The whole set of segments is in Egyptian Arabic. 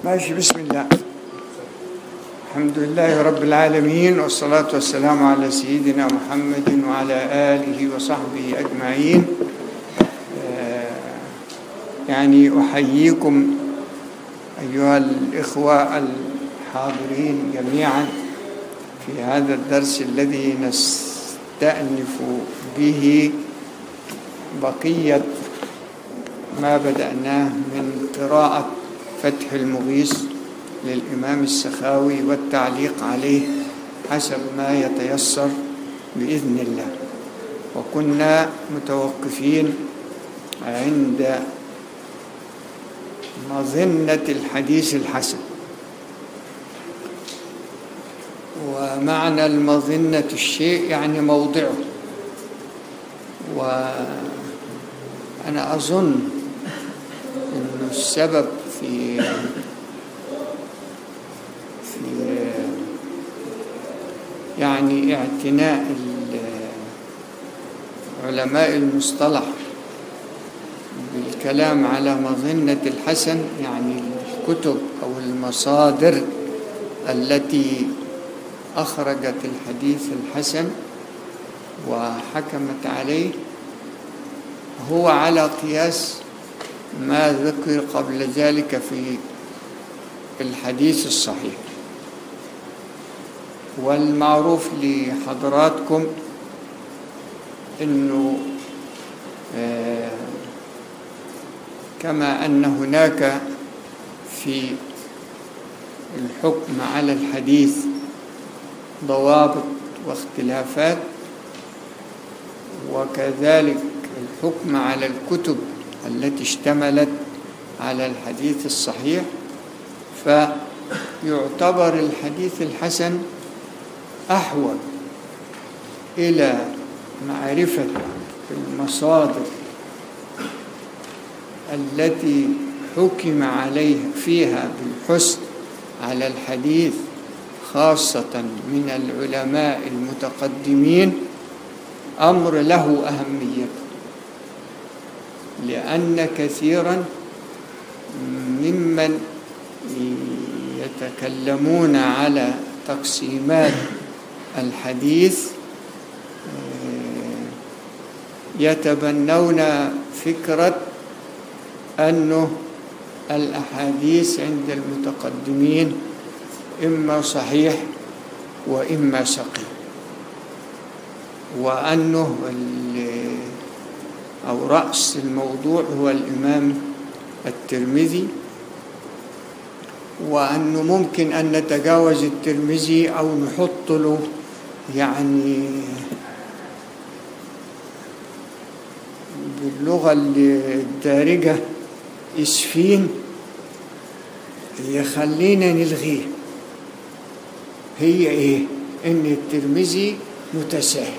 ماشي بسم الله الحمد لله رب العالمين والصلاة والسلام على سيدنا محمد وعلى آله وصحبه أجمعين آه، يعني أحييكم أيها الإخوة الحاضرين جميعا في هذا الدرس الذي نستأنف به بقية ما بدأناه من قراءة فتح المغيث للإمام السخاوي والتعليق عليه حسب ما يتيسر بإذن الله وكنا متوقفين عند مظنة الحديث الحسن ومعنى المظنة الشيء يعني موضعه وأنا أظن أن السبب في في يعني اعتناء علماء المصطلح بالكلام على مظنة الحسن يعني الكتب أو المصادر التي أخرجت الحديث الحسن وحكمت عليه هو على قياس ما ذكر قبل ذلك في الحديث الصحيح والمعروف لحضراتكم انه آه كما ان هناك في الحكم على الحديث ضوابط واختلافات وكذلك الحكم على الكتب التي اشتملت على الحديث الصحيح فيعتبر الحديث الحسن أحوج إلى معرفة المصادر التي حكم عليها فيها بالحسن على الحديث خاصة من العلماء المتقدمين أمر له أهمية لأن كثيرا ممن يتكلمون على تقسيمات الحديث يتبنون فكرة أنه الأحاديث عند المتقدمين إما صحيح وإما سقيم وأنه أو رأس الموضوع هو الإمام الترمذي وأنه ممكن أن نتجاوز الترمذي أو نحط له يعني باللغة الدارجة إسفين يخلينا نلغيه هي إيه؟ إن الترمذي متساهل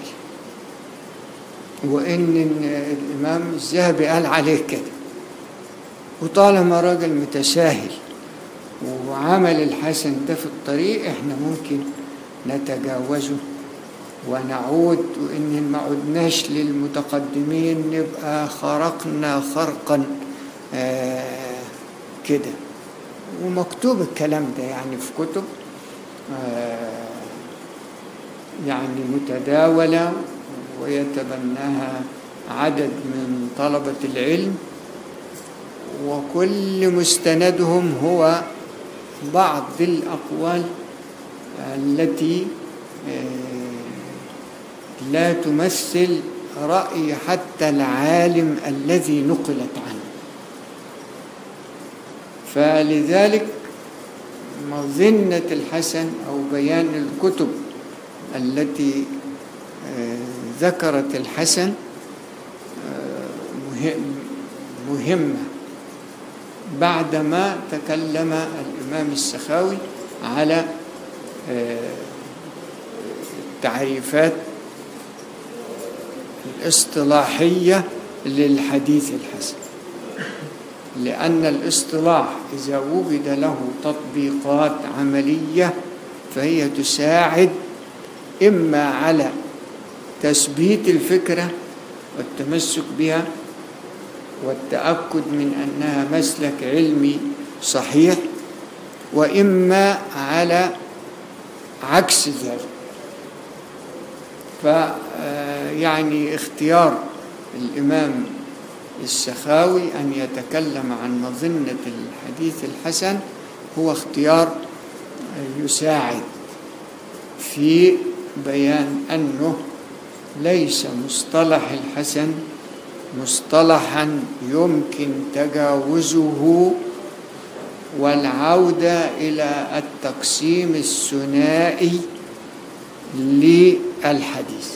وإن الإمام الذهبي قال عليه كده وطالما راجل متساهل وعمل الحسن ده في الطريق احنا ممكن نتجاوزه ونعود وإن ما عدناش للمتقدمين نبقى خرقنا خرقا آه كده ومكتوب الكلام ده يعني في كتب آه يعني متداولة ويتبناها عدد من طلبة العلم وكل مستندهم هو بعض الأقوال التي لا تمثل رأي حتى العالم الذي نقلت عنه فلذلك مظنة الحسن أو بيان الكتب التي ذكرت الحسن مهمة بعدما تكلم الإمام السخاوي على التعريفات الاصطلاحية للحديث الحسن لأن الاصطلاح إذا وجد له تطبيقات عملية فهي تساعد إما على تثبيت الفكرة والتمسك بها والتأكد من أنها مسلك علمي صحيح وإما على عكس ذلك ف يعني اختيار الإمام السخاوي أن يتكلم عن مظنة الحديث الحسن هو اختيار يساعد في بيان أنه ليس مصطلح الحسن مصطلحا يمكن تجاوزه والعودة إلى التقسيم الثنائي للحديث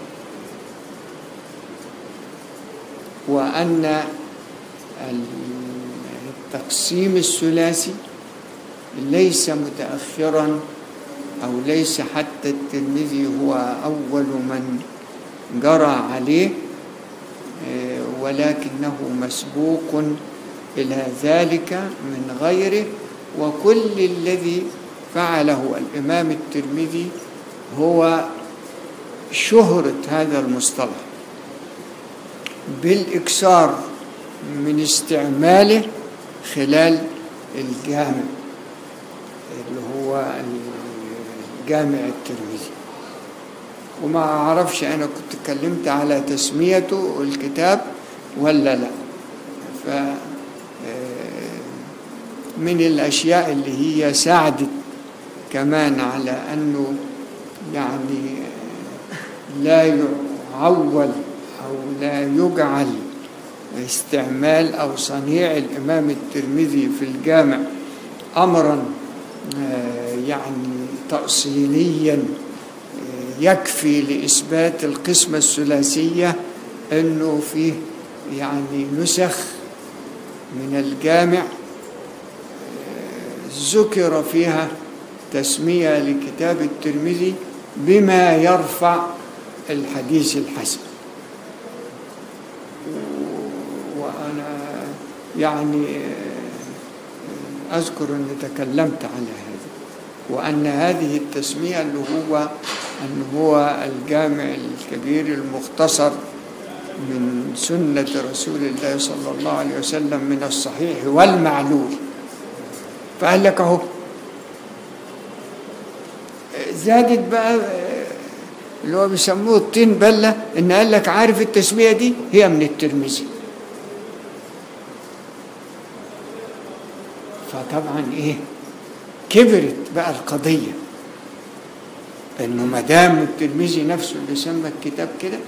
وأن التقسيم الثلاثي ليس متأخرا أو ليس حتى الترمذي هو أول من جرى عليه ولكنه مسبوق إلى ذلك من غيره وكل الذي فعله الإمام الترمذي هو شهرة هذا المصطلح بالإكثار من استعماله خلال الجامع اللي هو الجامع الترمذي وما أعرفش أنا كنت اتكلمت على تسميته الكتاب ولا لا ف من الأشياء اللي هي ساعدت كمان على أنه يعني لا يعول أو لا يجعل استعمال أو صنيع الإمام الترمذي في الجامع أمرا يعني تأصيليا يكفي لإثبات القسمة الثلاثية أنه فيه يعني نسخ من الجامع ذكر فيها تسمية لكتاب الترمذي بما يرفع الحديث الحسن وأنا يعني أذكر أني تكلمت على هذا وأن هذه التسمية اللي هو أن هو الجامع الكبير المختصر من سنة رسول الله صلى الله عليه وسلم من الصحيح والمعلول فقال لك اهو زادت بقى اللي هو بيسموه الطين بلة ان قال لك عارف التسمية دي هي من الترمذي فطبعا ايه كبرت بقى القضية انه ما دام الترمذي نفسه اللي سمى الكتاب كده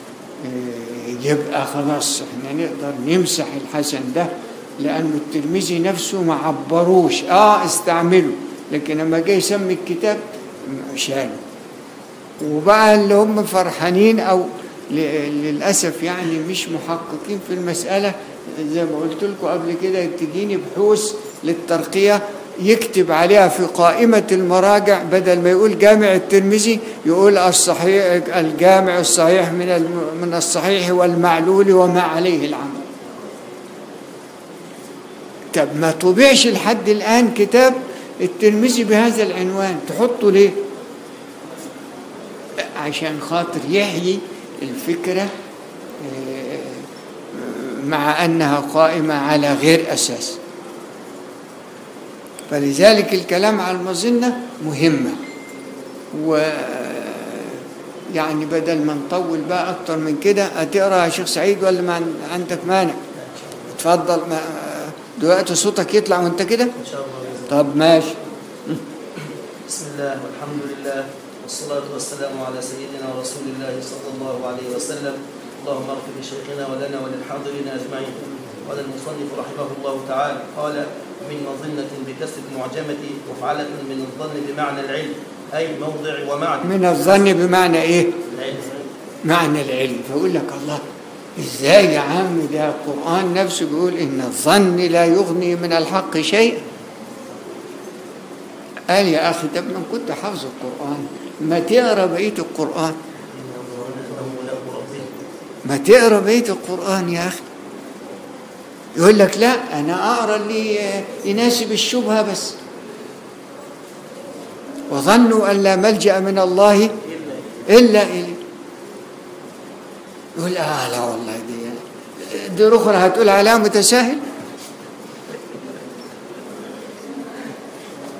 يبقى خلاص احنا نقدر نمسح الحسن ده لأنه الترمذي نفسه ما عبروش اه استعمله لكن لما جه يسمي الكتاب شاله وبقى اللي هم فرحانين او للاسف يعني مش محققين في المساله زي ما قلت لكم قبل كده تجيني بحوث للترقيه يكتب عليها في قائمة المراجع بدل ما يقول جامع الترمذي يقول الصحيح الجامع الصحيح من من الصحيح والمعلول وما عليه العمل. طب ما طبعش لحد الآن كتاب الترمذي بهذا العنوان تحطه ليه؟ عشان خاطر يحيي الفكرة مع أنها قائمة على غير أساس فلذلك الكلام على المظنة مهمة و يعني بدل ما نطول بقى أكتر من كده هتقرا يا شيخ سعيد ولا ما عندك مانع؟ اتفضل ما دلوقتي صوتك يطلع وانت كده؟ إن شاء الله طب ماشي بسم الله والحمد لله والصلاة والسلام على سيدنا ورسول الله صلى الله عليه وسلم اللهم اغفر لشيخنا ولنا وللحاضرين أجمعين قال المصنف رحمه الله تعالى قال من مظنة بكسر المعجمة مفعلة من الظن بمعنى العلم أي موضع ومعنى من الظن بمعنى ايه؟ العلم معنى العلم فيقول لك الله ازاي يا عم ده القرآن نفسه بيقول ان الظن لا يغني من الحق شيئا قال يا اخي طب ما كنت حافظ القرآن ما تقرا بقية القرآن إنه ملاك ربه ما تقرا بقية القرآن يا اخي يقول لك لا انا اقرا اللي يناسب الشبهة بس وظنوا ان لا ملجأ من الله الا اليه يقول اه لا والله دي دي اخرى هتقول عليها متساهل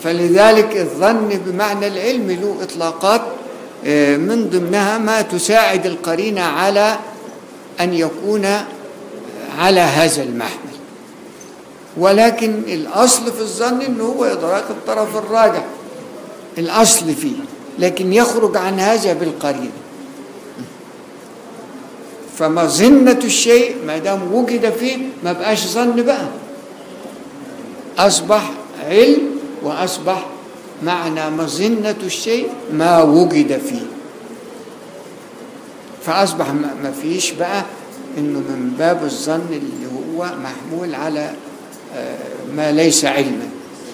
فلذلك الظن بمعنى العلم له إطلاقات آه، من ضمنها ما تساعد القرينة على أن يكون على هذا المحمل ولكن الأصل في الظن أنه هو إدراك الطرف الراجح الأصل فيه لكن يخرج عن هذا بالقرينة فمظنة الشيء ما دام وجد فيه ما بقاش ظن بقى أصبح علم وأصبح معنى مظنة الشيء ما وجد فيه فأصبح ما ما فيش بقى إنه من باب الظن اللي هو محمول على آه، ما ليس علما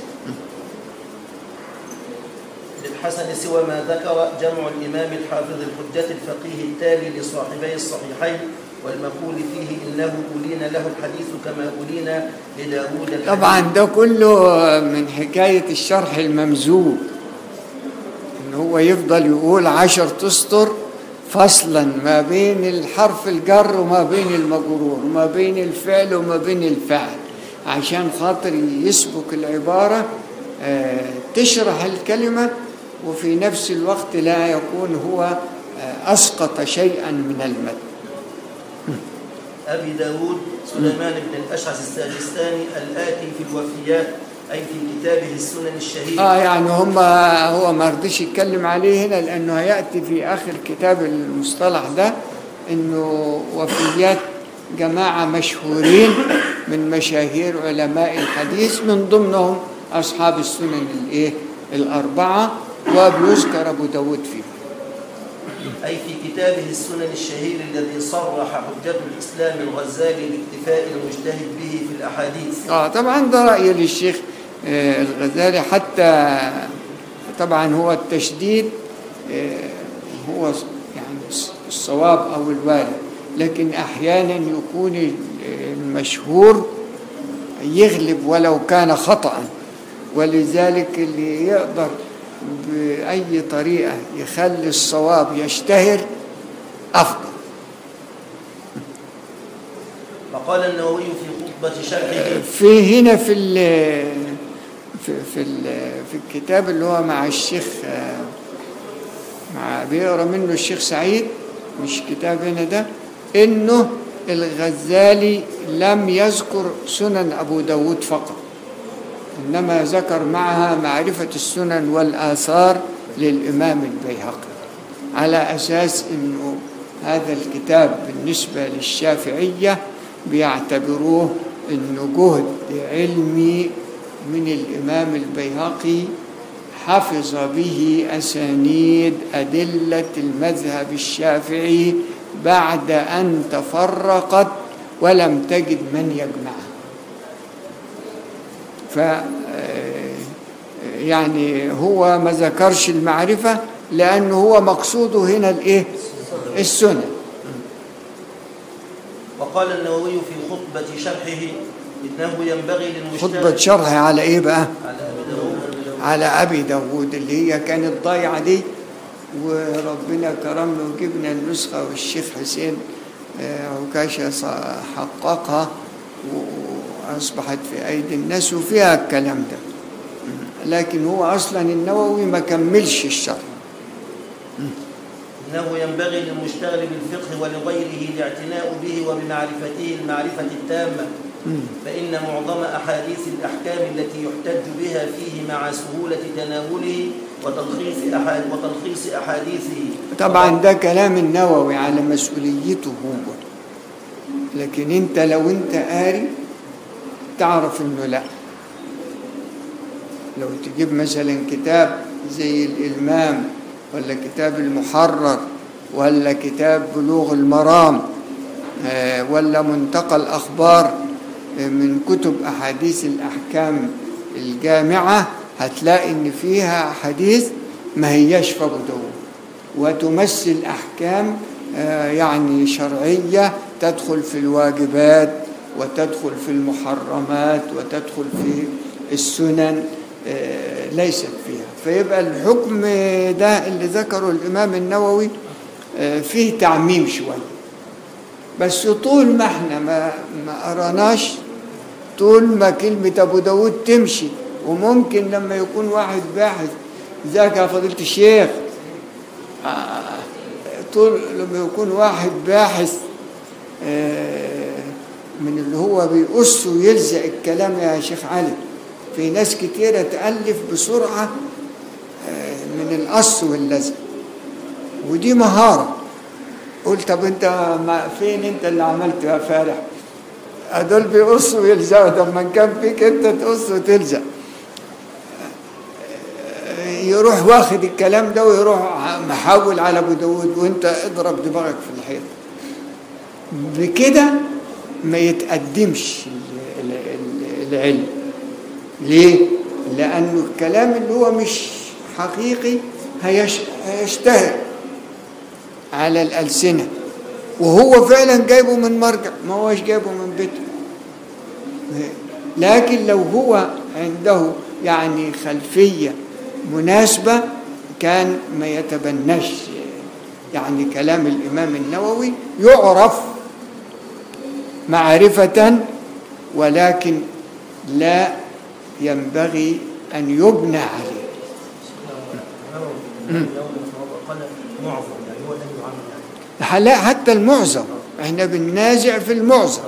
للحسن سوى ما ذكر جمع الإمام الحافظ الحجة الفقيه التالي لصاحبي الصحيحين والمقول فيه إنه أولين له الحديث كما أولين لداود الحديث طبعا ده كله من حكاية الشرح الممزوج إن هو يفضل يقول عشر تسطر فصلا ما بين الحرف الجر وما بين المجرور وما بين الفعل وما بين الفعل عشان خاطر يسبك العبارة آه، تشرح الكلمة وفي نفس الوقت لا يكون هو آه، أسقط شيئا من المد أبي داود سليمان بن الأشعث الساجستاني الآتي في الوفيات أي في كتابه السنن الشهير اه يعني هم هو ما رضيش يتكلم عليه هنا لانه هياتي في اخر كتاب المصطلح ده انه وفيات جماعه مشهورين من مشاهير علماء الحديث من ضمنهم اصحاب السنن الايه الاربعه وبيذكر ابو داود فيهم أي في كتابه السنن الشهير الذي صرح حجة الإسلام الغزالي باكتفاء المجتهد به في الأحاديث اه طبعا ده راي للشيخ آه، الغزالي حتى طبعا هو التشديد آه، هو يعني الصواب او الوارد لكن احيانا يكون المشهور يغلب ولو كان خطأ ولذلك اللي يقدر بأي طريقة يخلي الصواب يشتهر أفضل فقال النووي في خطبة شرحه في هنا في ال في في, ال في الكتاب اللي هو مع الشيخ آه، مع بيقرا منه الشيخ سعيد مش كتاب هنا ده انه الغزالي لم يذكر سنن ابو داود فقط انما ذكر معها معرفه السنن والاثار للامام البيهقي على اساس انه هذا الكتاب بالنسبه للشافعيه بيعتبروه انه جهد علمي من الامام البيهقي حفظ به اسانيد ادله المذهب الشافعي بعد ان تفرقت ولم تجد من يجمعها ف يعني هو ما ذكرش المعرفه لانه هو مقصوده هنا الايه السنن وقال النووي في خطبة شرحه إنه ينبغي للمجتهد خطبه شرح على ايه بقى على أبي داود على ابي داود اللي هي كانت ضايعه دي وربنا كرمنا وجبنا النسخه والشيخ حسين آه، عكاشه ص- حققها واصبحت في ايدي الناس وفيها الكلام ده لكن هو اصلا النووي ما كملش الشرح إنه ينبغي للمشتغل بالفقه ولغيره الاعتناء به وبمعرفته المعرفة التامة فإن معظم أحاديث الأحكام التي يحتج بها فيه مع سهولة تناوله وتلخيص أحاد وتلخيص أحاديثه طبعا ده كلام النووي على مسؤوليته هو لكن انت لو انت قاري تعرف انه لا لو تجيب مثلا كتاب زي الإلمام ولا كتاب المحرر ولا كتاب بلوغ المرام آه، ولا منتقى الأخبار آه، من كتب أحاديث الأحكام الجامعة هتلاقي إن فيها أحاديث ما هياش في أبو داود وتمثل أحكام آه، يعني شرعية تدخل في الواجبات وتدخل في المحرمات وتدخل في السنن آه، ليست فيها فيبقى الحكم ده اللي ذكره الإمام النووي آه، فيه تعميم شوية بس طول ما احنا ما, ما قراناش طول ما كلمة أبو داود تمشي وممكن لما يكون واحد باحث ذاك يا فضيلة الشيخ آه، طول لما يكون واحد باحث آه، من اللي هو بيقص ويلزق الكلام يا شيخ علي في ناس كتيرة تألف بسرعة آه، من القص واللزق ودي مهارة قلت طب انت ما فين انت اللي عملته يا فالح هدول بيقصوا ويلزقوا طب ما كان فيك انت تقص وتلزق يروح واخد الكلام ده ويروح محول على ابو داود وانت اضرب دماغك في الحيط بكده ما يتقدمش ال- ال- ال- العلم ليه؟ لأنه الكلام اللي هو مش حقيقي هيش هيشتهر على الألسنة وهو فعلا جايبه من مرجع ما هوش جايبه من بيته لكن لو هو عنده يعني خلفية مناسبة كان ما يتبناش يعني كلام الإمام النووي يعرف معرفة ولكن لا ينبغي أن يبنى عليه يوم قال معظم يعني هو لم يعمل يعني لا حتى المعظم احنا بننازع في المعظم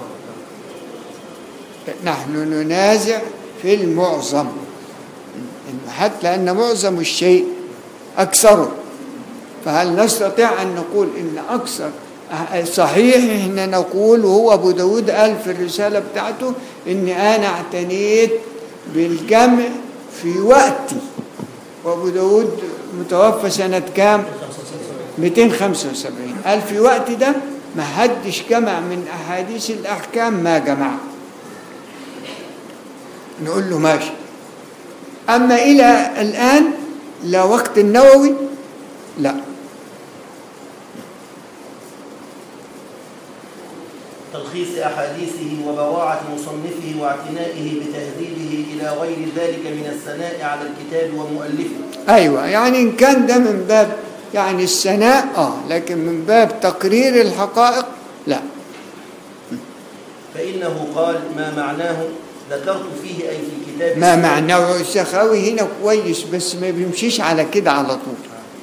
نحن ننازع في المعظم حتى لأن معظم الشيء أكثره فهل نستطيع أن نقول إن أكثر صحيح إحنا نقول وهو أبو داود قال في الرسالة بتاعته إني أنا اعتنيت بالجمع في وقتي وأبو داود متوفى سنة كام 275 قال في وقت ده ما حدش جمع من أحاديث الأحكام ما جمع نقول له ماشي أما إلى الآن لا وقت النووي لا تلخيص أحاديثه وبراعة مصنفه واعتنائه بتهذيبه إلى غير ذلك من الثناء على الكتاب ومؤلفه أيوة يعني إن كان ده من باب يعني الثناء آه لكن من باب تقرير الحقائق لا فإنه قال ما معناه ذكرت فيه أي في كتاب ما السنة. معناه السخاوي هنا كويس بس ما بيمشيش على كده على طول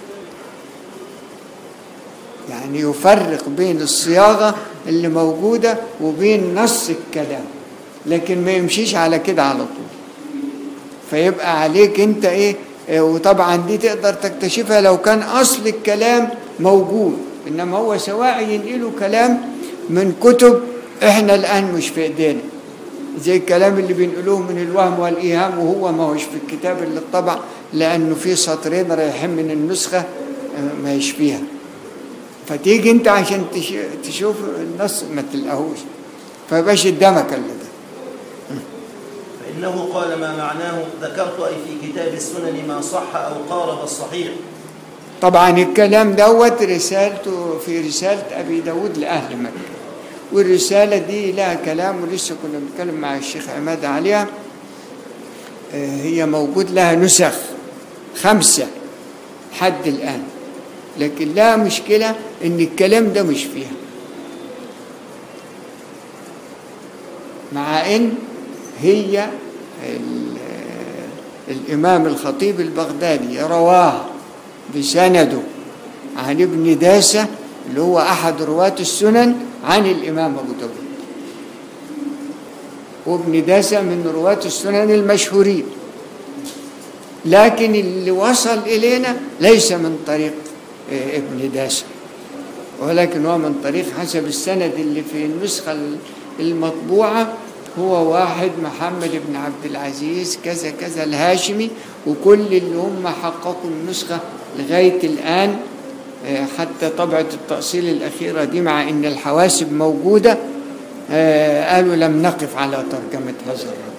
يعني يفرق بين الصياغة اللي موجودة وبين نص الكلام لكن ما يمشيش على كده على طول فيبقى عليك انت ايه إيه، وطبعا دي تقدر تكتشفها لو كان اصل الكلام موجود انما هو سواء ينقلوا كلام من كتب احنا الان مش في ايدينا زي الكلام اللي بينقلوه من الوهم والايهام وهو ما هوش في الكتاب اللي اتطبع لانه في سطرين رايحين من النسخه آه، ما هيش فيها فتيجي انت عشان تش- تشوف النص ما تلقاهوش فيبقاش قدامك الا ده فإنه قال ما معناه ذكرت أي في كتاب السنن ما صح أو قارب الصحيح طبعا الكلام دوت رسالته في رسالة أبي داود لأهل مكة والرسالة دي لها كلام ولسه كنا بنتكلم مع الشيخ عماد عليها آه، هي موجود لها نسخ خمسة حد الآن لكن لا مشكلة إن الكلام ده مش فيها مع إن هي ال- الإمام الخطيب البغدادي رواه بسنده عن ابن داسة اللي هو أحد رواة السنن عن الإمام أبو داود وابن داسة من رواة السنن المشهورين لكن اللي وصل إلينا ليس من طريق آه، ابن داسة ولكن هو من طريق حسب السند اللي في النسخة المطبوعة هو واحد محمد بن عبد العزيز كذا كذا الهاشمي وكل اللي هم حققوا النسخة لغاية الآن آه، حتى طبعة التأصيل الأخيرة دي مع إن الحواسب موجودة آه، قالوا لم نقف على ترجمة هذا الرجل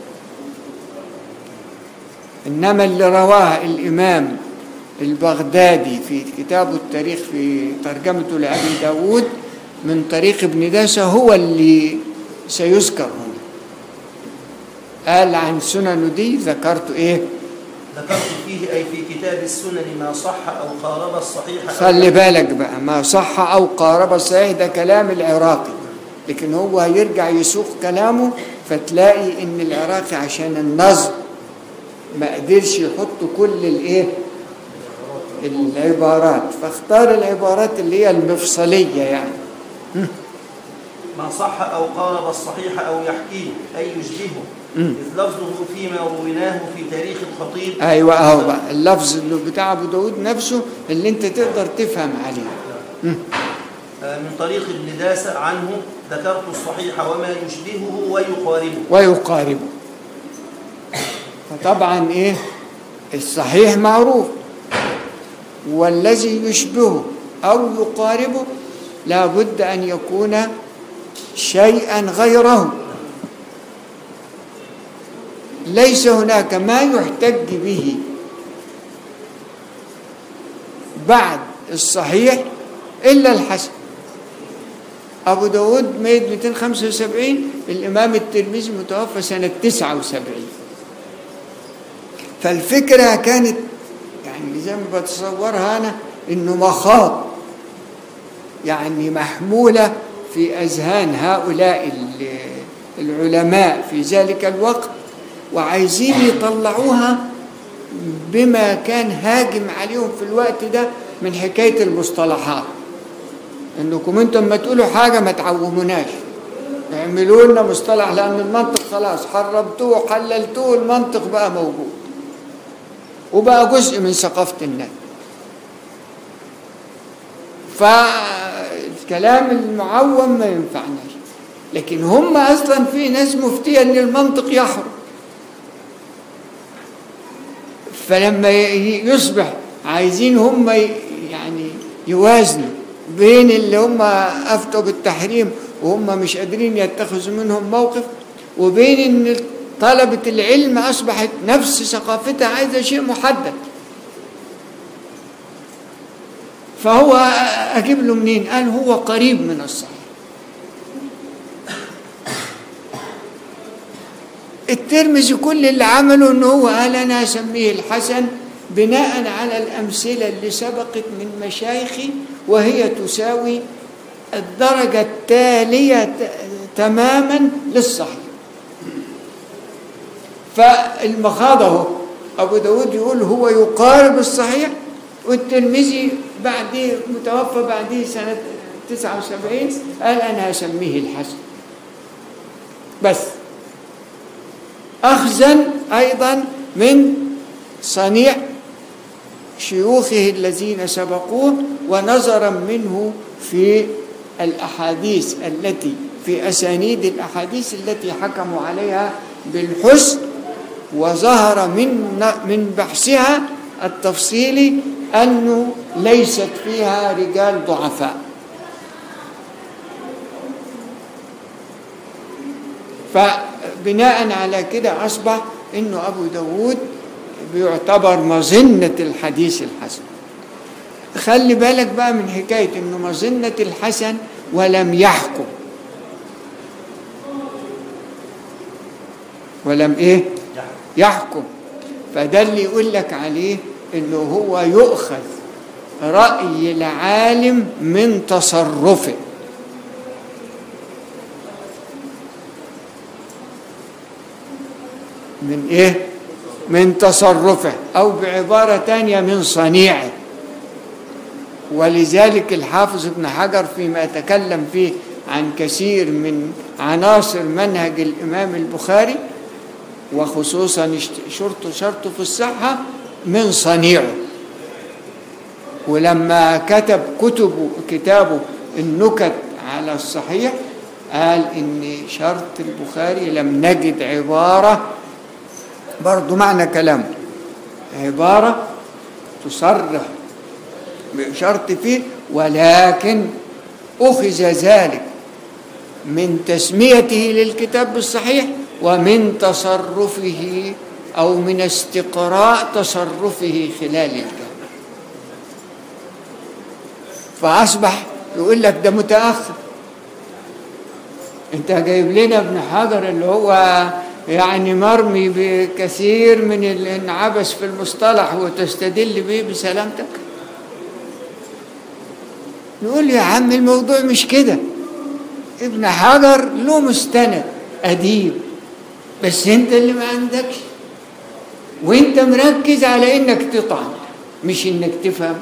إنما اللي رواه الإمام البغدادي في كتابه التاريخ في ترجمته لأبي داود من طريق ابن داسة هو اللي سيذكر هنا قال عن سننه دي ذكرت إيه ذكرت فيه أي في كتاب السنن ما صح أو قارب الصحيح أو خلي بالك بقى ما صح أو قارب الصحيح ده كلام العراقي لكن هو هيرجع يسوق كلامه فتلاقي إن العراقي عشان النظم ما قدرش يحط كل الايه العبارات فاختار العبارات اللي هي المفصليه يعني ما صح أو قارب الصحيح أو يحكيه أي يشبهه مم. إذ لفظه فيما رويناه في تاريخ الخطيب ايوه اهو بقى اللفظ اللي بتاع ابو داود نفسه اللي انت تقدر تفهم عليه آه، من طريق ابن داسة عنه ذكرت الصحيح وما يشبهه ويقاربه ويقاربه فطبعا ايه الصحيح معروف والذي يشبهه او يقاربه لا بد ان يكون شيئا غيره ليس هناك ما يحتج به بعد الصحيح الا الحسن أبو داود ميت 275 الإمام الترمذي متوفى سنة 79 فالفكرة كانت يعني زي ما بتصورها أنا إنه مخاض يعني محمولة في أذهان هؤلاء ال- العلماء في ذلك الوقت وعايزين يطلعوها بما كان هاجم عليهم في الوقت ده من حكاية المصطلحات انكم انتم ما تقولوا حاجه ما تعوموناش اعملوا لنا مصطلح لان المنطق خلاص حرمتوه حللتوه المنطق بقى موجود وبقى جزء من ثقافه الناس فالكلام المعوم ما ينفعناش لكن هم اصلا في ناس مفتيه ان المنطق يحرم فلما ي- يصبح عايزين هم ي- يعني يوازنوا بين اللي هم افتوا بالتحريم وهم مش قادرين يتخذوا منهم موقف وبين ان طلبة العلم اصبحت نفس ثقافتها عايزة شيء محدد فهو اجيب له منين قال هو قريب من الصحيح الترمذي كل اللي عمله ان هو قال انا اسميه الحسن بناء على الامثله اللي سبقت من مشايخي وهي تساوي الدرجه التاليه ت- تماما للصحيح فالمخاض اهو ابو داود يقول هو يقارب الصحيح والترمذي بعديه متوفى بعديه سنه 79 قال انا اسميه الحسن بس أخذا أيضا من صنيع شيوخه الذين سبقوه ونظرا منه في الأحاديث التي في أسانيد الأحاديث التي حكموا عليها بالحسن وظهر من من بحثها التفصيلي أنه ليست فيها رجال ضعفاء فبناء على كده أصبح أنه أبو داود بيعتبر مظنة الحديث الحسن خلي بالك بقى من حكاية أنه مظنة الحسن ولم يحكم ولم إيه يحكم فده اللي يقول لك عليه أنه هو يؤخذ رأي العالم من تصرفه من ايه من تصرفه او بعباره تانية من صنيعه ولذلك الحافظ ابن حجر فيما تكلم فيه عن كثير من عناصر منهج الامام البخاري وخصوصا شرط شرطه في الصحه من صنيعه ولما كتب كتبه كتابه النكت على الصحيح قال ان شرط البخاري لم نجد عباره برضو معنى كلامه عبارة تصرح بشرط فيه ولكن أخذ ذلك من تسميته للكتاب بالصحيح ومن تصرفه أو من استقراء تصرفه خلال الجامعة فأصبح يقول لك ده متأخر انت جايب لنا ابن حجر اللي هو يعني مرمي بكثير من الانعبس في المصطلح وتستدل به بسلامتك نقول يا عم الموضوع مش كده ابن حجر له مستند أديب بس انت اللي ما عندكش وانت مركز على انك تطعن مش انك تفهم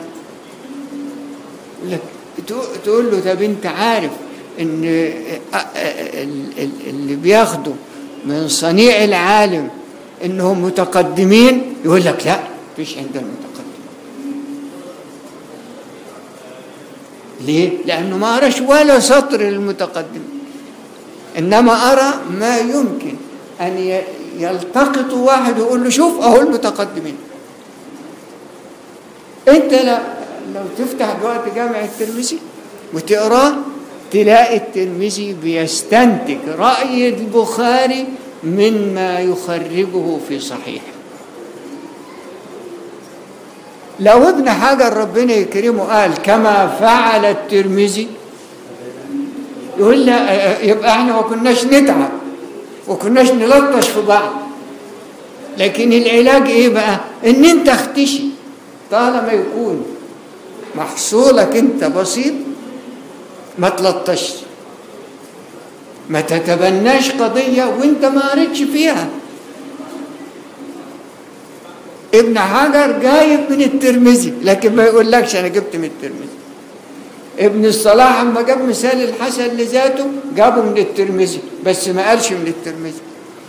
لك تق- تقول له طب انت عارف ان ال- ال- اللي بياخدوا من صنيع العالم انهم متقدمين يقول لك لا مفيش عندنا متقدمين ليه؟ لأنه ما أراش ولا سطر للمتقدمين إنما أرى ما يمكن أن ي- يلتقط واحد ويقول له شوف أهو المتقدمين أنت لا لو تفتح دلوقتي جامع الترمذي وتقراه تلاقي الترمذي بيستنتج رأي البخاري مما يخرجه في صحيحه لو ابن حجر ربنا يكرمه قال كما فعل الترمذي يقول لا يبقى احنا ما كناش نتعب وكناش نلطش في بعض لكن العلاج ايه بقى ان انت اختشي طالما يكون محصولك انت بسيط ما تلطش ما تتبناش قضية وانت ما قريتش فيها ابن حجر جايب من الترمذي لكن ما يقولكش انا جبت من الترمذي ابن الصلاح اما جاب مثال الحسن لذاته جابه من الترمذي بس ما قالش من الترمذي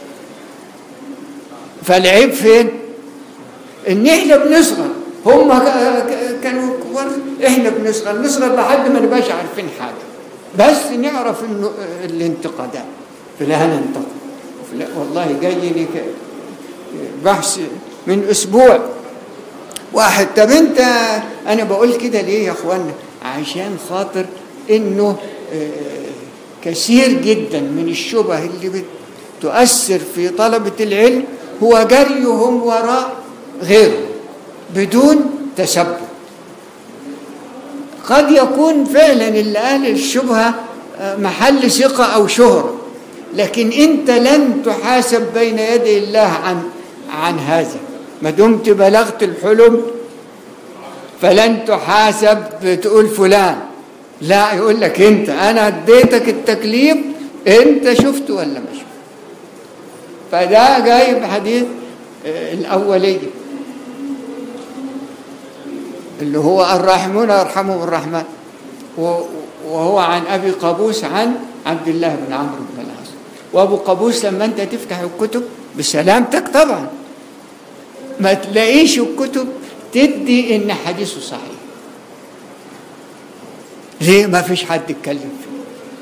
فالعيب فين ان احنا بنصغر هم ك- ك- كانوا كبار احنا بنصغر نصغر لحد ما نبقاش عارفين حاجه بس نعرف انه الانتقادات فلان انتقد فلان والله جاي لي ك- بحث من اسبوع واحد طب انت انا بقول كده ليه يا اخوانا عشان خاطر انه آه، كثير جدا من الشبه اللي بتؤثر في طلبة العلم هو جريهم وراء غيره بدون تسبب قد يكون فعلا اللي قال الشبهة آه، محل ثقة أو شهرة لكن أنت لن تحاسب بين يدي الله عن عن هذا ما دمت بلغت الحلم فلن تحاسب بتقول فلان لا يقول لك انت انا اديتك التكليف انت شفت ولا ما شفت فده جايب حديث آه، الاوليه اللي هو الراحمون يرحمهم الرحمن و- وهو عن ابي قابوس عن عبد الله بن عمرو بن العاص وابو قابوس لما انت تفتح الكتب بسلامتك طبعا ما تلاقيش الكتب تدي ان حديثه صحيح ليه ما فيش حد يتكلم فيه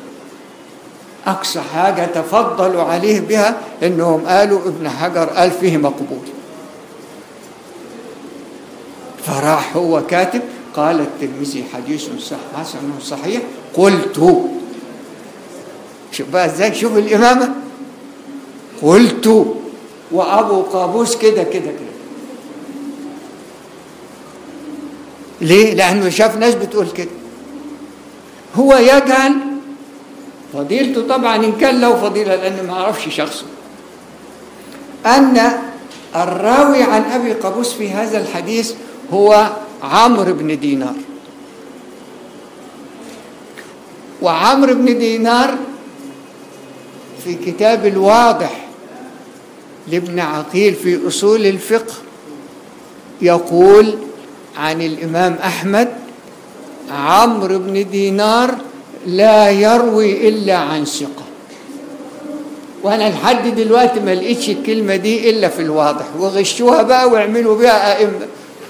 اقصى حاجه تفضلوا عليه بها انهم قالوا ابن حجر قال فيه مقبول فراح هو كاتب قال الترمذي حديث صح حسن صحيح قلت شوف بقى ازاي شوف الامامه قلت وابو قابوس كده كده كده ليه لانه شاف ناس بتقول كده هو يجعل فضيلته طبعا ان كان له فضيله لان ما اعرفش شخصه ان الراوي عن ابي قابوس في هذا الحديث هو عمرو بن دينار وعمرو بن دينار في كتاب الواضح لابن عقيل في اصول الفقه يقول عن الامام احمد عمرو بن دينار لا يروي الا عن ثقه وانا لحد دلوقتي ما لقيتش الكلمه دي الا في الواضح وغشوها بقى واعملوا بيها ائمه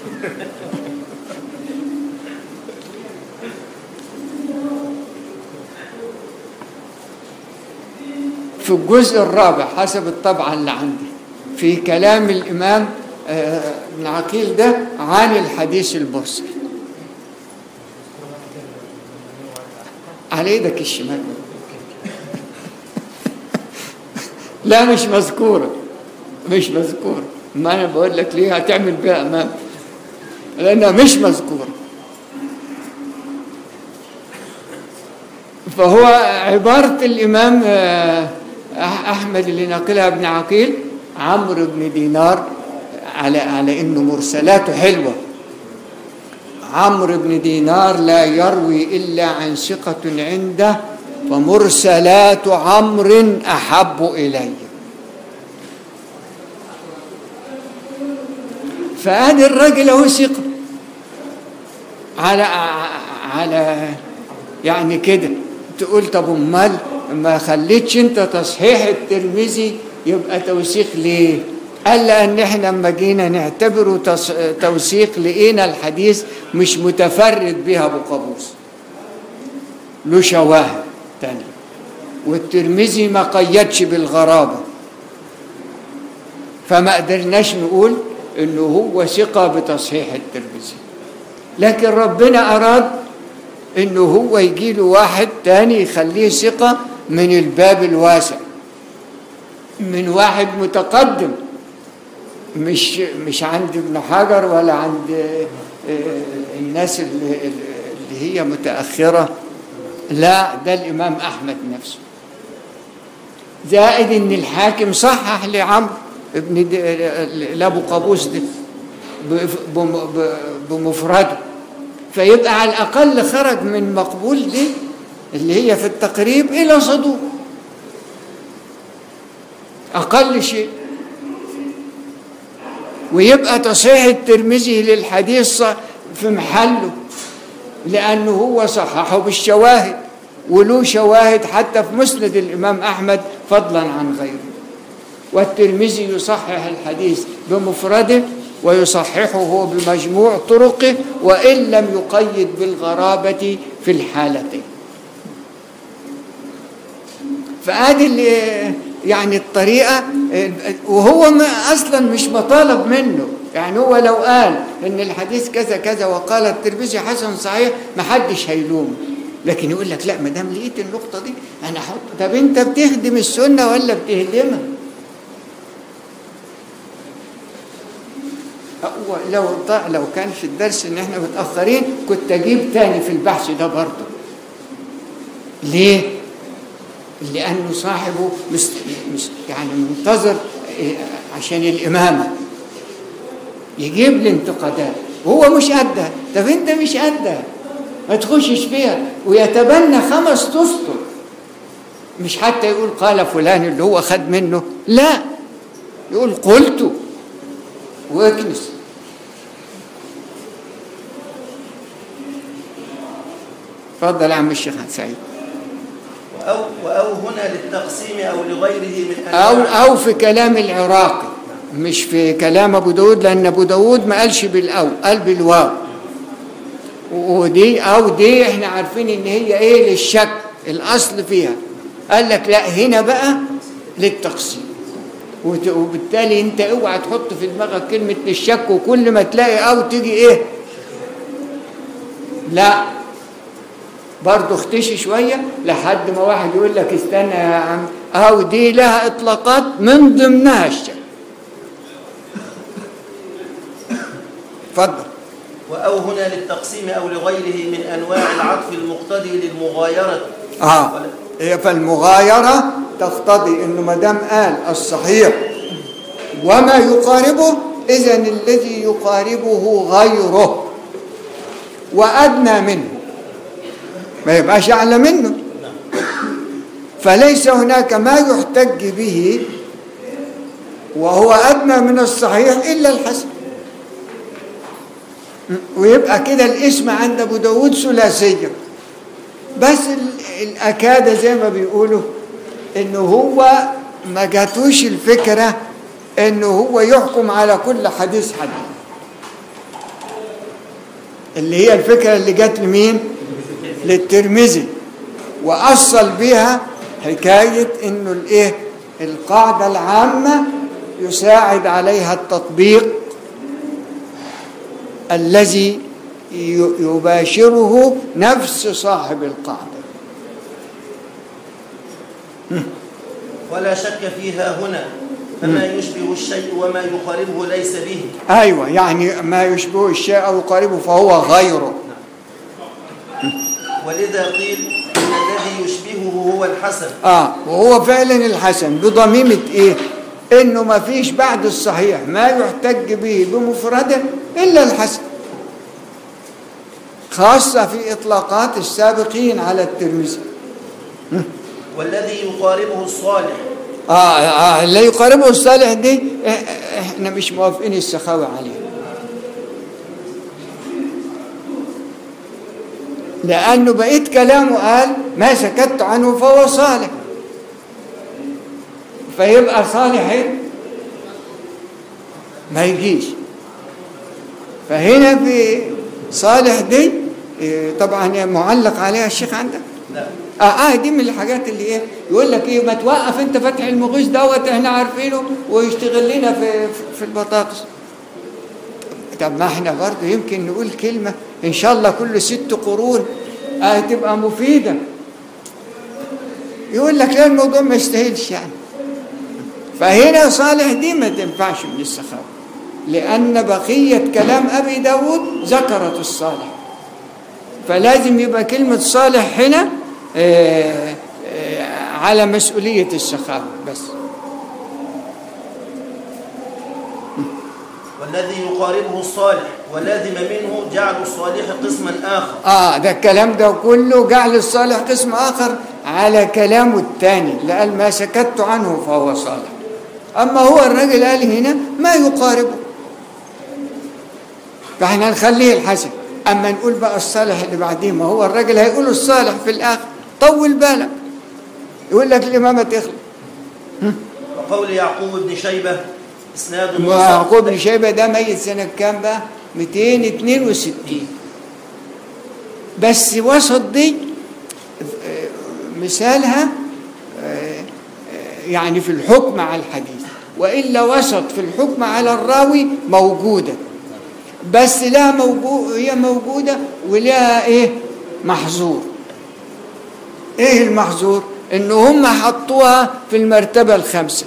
في الجزء الرابع حسب الطبعة اللي عندي في كلام الإمام آه، ابن عقيل ده عن الحديث المرسل على ايدك الشمال لا مش مذكورة مش مذكورة ما أنا بقول لك ليه هتعمل بيها أمام لأنها مش مذكورة فهو عبارة الإمام آه، أح- أحمد اللي ناقلها ابن عقيل عمرو بن دينار على على إنه مرسلاته حلوة عمرو بن دينار لا يروي إلا عن ثقة عنده فمرسلات عمرو أحب إلي فادي الراجل اهو ثقه على على يعني كده تقول طب امال ما خليتش انت تصحيح الترمذي يبقى توثيق ليه قال لان احنا لما جينا نعتبره تص- توثيق لقينا الحديث مش متفرد بها ابو قابوس له شواهد تانية والترمذي ما قيدش بالغرابه فما قدرناش نقول انه هو ثقه بتصحيح الترمذي لكن ربنا اراد انه هو يجي له واحد تاني يخليه ثقه من الباب الواسع من واحد متقدم مش مش عند ابن حجر ولا عند آه، الناس اللي, اللي هي متاخره لا ده الامام احمد نفسه زائد ان الحاكم صحح لعمرو ابن د- لابو قابوس ده بف- بم- ب- بمفرده فيبقى على الاقل خرج من مقبول دي اللي هي في التقريب الى صدوق اقل شيء ويبقى تصحيح الترمذي للحديث ص- في محله لأنه هو صححه بالشواهد وله شواهد حتى في مسند الإمام أحمد فضلا عن غيره والترمذي يصحح الحديث بمفرده ويصححه هو بمجموع طرقه وإن لم يقيد بالغرابة في الحالتين فادي اللي يعني الطريقه وهو ما اصلا مش مطالب منه يعني هو لو قال ان الحديث كذا كذا وقال الترمذي حسن صحيح ما حدش هيلومه لكن يقول لك لا ما دام لقيت النقطه دي انا احط طب انت بتخدم السنه ولا بتهدمها؟ هو لو ضاع لو كان في الدرس ان احنا متاخرين كنت اجيب تاني في البحث ده برضه ليه؟ لأنه صاحبه مست... مست... يعني منتظر إيه، عشان الإمامة يجيب لي انتقادات وهو مش قدها طب أنت مش قدها ما تخشش فيها ويتبنى خمس تسطر مش حتى يقول قال فلان اللي هو خد منه لا يقول قلت واكنس اتفضل يا عم الشيخ سعيد أو, أو هنا للتقسيم أو لغيره من أو أنواع أو في كلام العراقي مش في كلام أبو داود لأن أبو داود ما قالش بالأو قال بالواو ودي أو دي إحنا عارفين إن هي إيه للشك الأصل فيها قال لك لا هنا بقى للتقسيم وت- وبالتالي أنت اوعى تحط في دماغك كلمة للشك وكل ما تلاقي أو تيجي إيه لا برضه اختشي شوية لحد ما واحد يقول لك استنى يا عم أو دي لها إطلاقات من ضمنها الشك اتفضل وأو هنا للتقسيم أو لغيره من أنواع العطف المقتضي للمغايرة اه ولا- هي فالمغايرة تقتضي انه ما دام قال الصحيح وما يقاربه اذا الذي يقاربه غيره وادنى منه ما يبقاش اعلى منه فليس هناك ما يحتج به وهو ادنى من الصحيح الا الحسن ويبقى كده الاسم عند ابو داود ثلاثيه بس ال- الأكادة زي ما بيقولوا إنه هو ما جاتوش الفكرة إنه هو يحكم على كل حديث حديث اللي هي الفكرة اللي جات لمين؟ للترمذي وأصل بها حكاية إنه الإيه؟ القاعدة العامة يساعد عليها التطبيق الذي ي- يباشره نفس صاحب القاعدة ولا شك فيها هنا فما يشبه الشيء وما يقاربه ليس به أيوة يعني ما يشبه الشيء أو يقاربه فهو غيره ولذا قيل إن الذي يشبهه هو الحسن آه وهو فعلا الحسن بضميمة إيه؟ إنه ما فيش بعد الصحيح ما يحتج به بمفرده إلا الحسن خاصة في إطلاقات السابقين على الترمذي والذي يقاربه الصالح آه, آه اللي يقاربه الصالح دي إح- احنا مش موافقين السخاوة عليه لأنه بقيت كلامه قال ما سكت عنه فهو صالح فيبقى صالح إيه؟ ما يجيش فهنا في صالح دي إيه، طبعا معلق عليها الشيخ عندك لا اه اه دي من الحاجات اللي ايه يقول لك ايه ما توقف انت فتح المغيث دوت احنا عارفينه ويشتغل لنا في في البطاطس طب ما احنا برضه يمكن نقول كلمه ان شاء الله كل ست قرون اه تبقى مفيده يقول لك لا الموضوع ما يستاهلش يعني فهنا صالح دي ما تنفعش من السخاوه لان بقيه كلام ابي داود ذكرت الصالح فلازم يبقى كلمة صالح هنا آه، آه، على مسؤولية السخاوة بس والذي يقاربه الصالح ولازم منه جعل الصالح قسما آخر اه ده الكلام ده كله جعل الصالح قسم آخر على كلامه الثاني لقال ما سكت عنه فهو صالح أما هو الراجل قال هنا ما يقاربه فاحنا نخليه الحسن أما نقول بقى الصالح اللي بعديه ما هو الراجل هيقول الصالح في الآخر طول بالك يقول لك الإمامة تخلق وقول يعقوب بن شيبة إسناد ويعقوب بن شيبة ده ميت سنة كام بقى 262 بس وسط دي آه، مثالها آه، آه، يعني في الحكم على الحديث وإلا وسط في الحكم على الراوي موجودة بس لا موجود هي موجودة ولها إيه محظور إيه المحظور إن هم حطوها في المرتبة الخامسة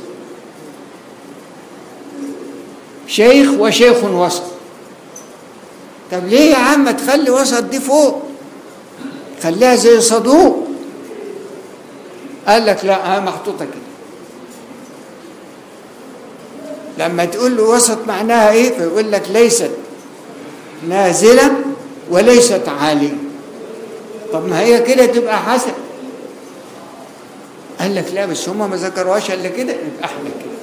شيخ وشيخ وسط طب ليه يا عم تخلي وسط دي فوق خليها زي صدوق قال لك لا ها محطوطة كده لما تقول له وسط معناها ايه فيقول لك ليست نازلة وليست عالية طب ما هي كده تبقى حسن قال لك لا بس هما ما ذكروهاش الا كده يبقى احنا كده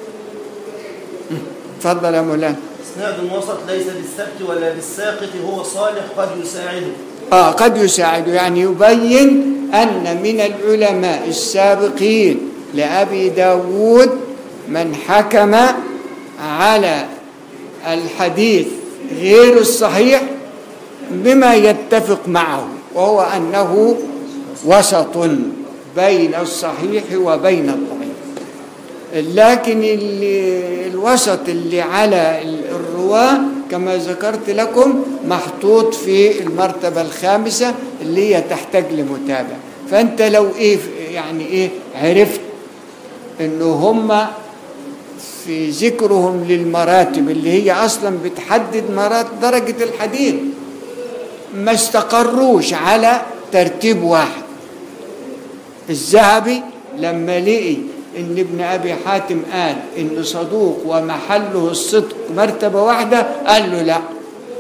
اتفضل يا مولانا إسناد وسط ليس بالثبت ولا بالساقط هو صالح قد يساعده آه قد يساعد يعني يبين أن من العلماء السابقين لأبي داود من حكم على الحديث غير الصحيح بما يتفق معه وهو أنه وسط بين الصحيح وبين الضعيف لكن اللي الوسط اللي على الرواة كما ذكرت لكم محطوط في المرتبة الخامسة اللي هي تحتاج لمتابعة فأنت لو إيه يعني إيه عرفت إنه هم في ذكرهم للمراتب اللي هي أصلا بتحدد مراتب درجة الحديث ما استقروش على ترتيب واحد الذهبي لما لقي ان ابن ابي حاتم قال ان صدوق ومحله الصدق مرتبه واحده قال له لا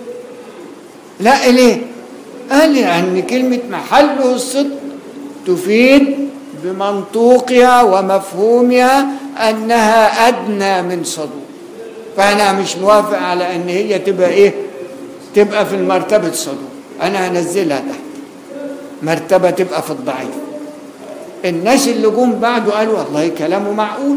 لا ليه قال لان كلمه محله الصدق تفيد بمنطوقها ومفهومها انها ادنى من صدوق فانا مش موافق على ان هي تبقى ايه تبقى في المرتبه صدوق انا هنزلها تحت مرتبه تبقى في الضعيف الناس اللي جم بعده قالوا والله كلامه معقول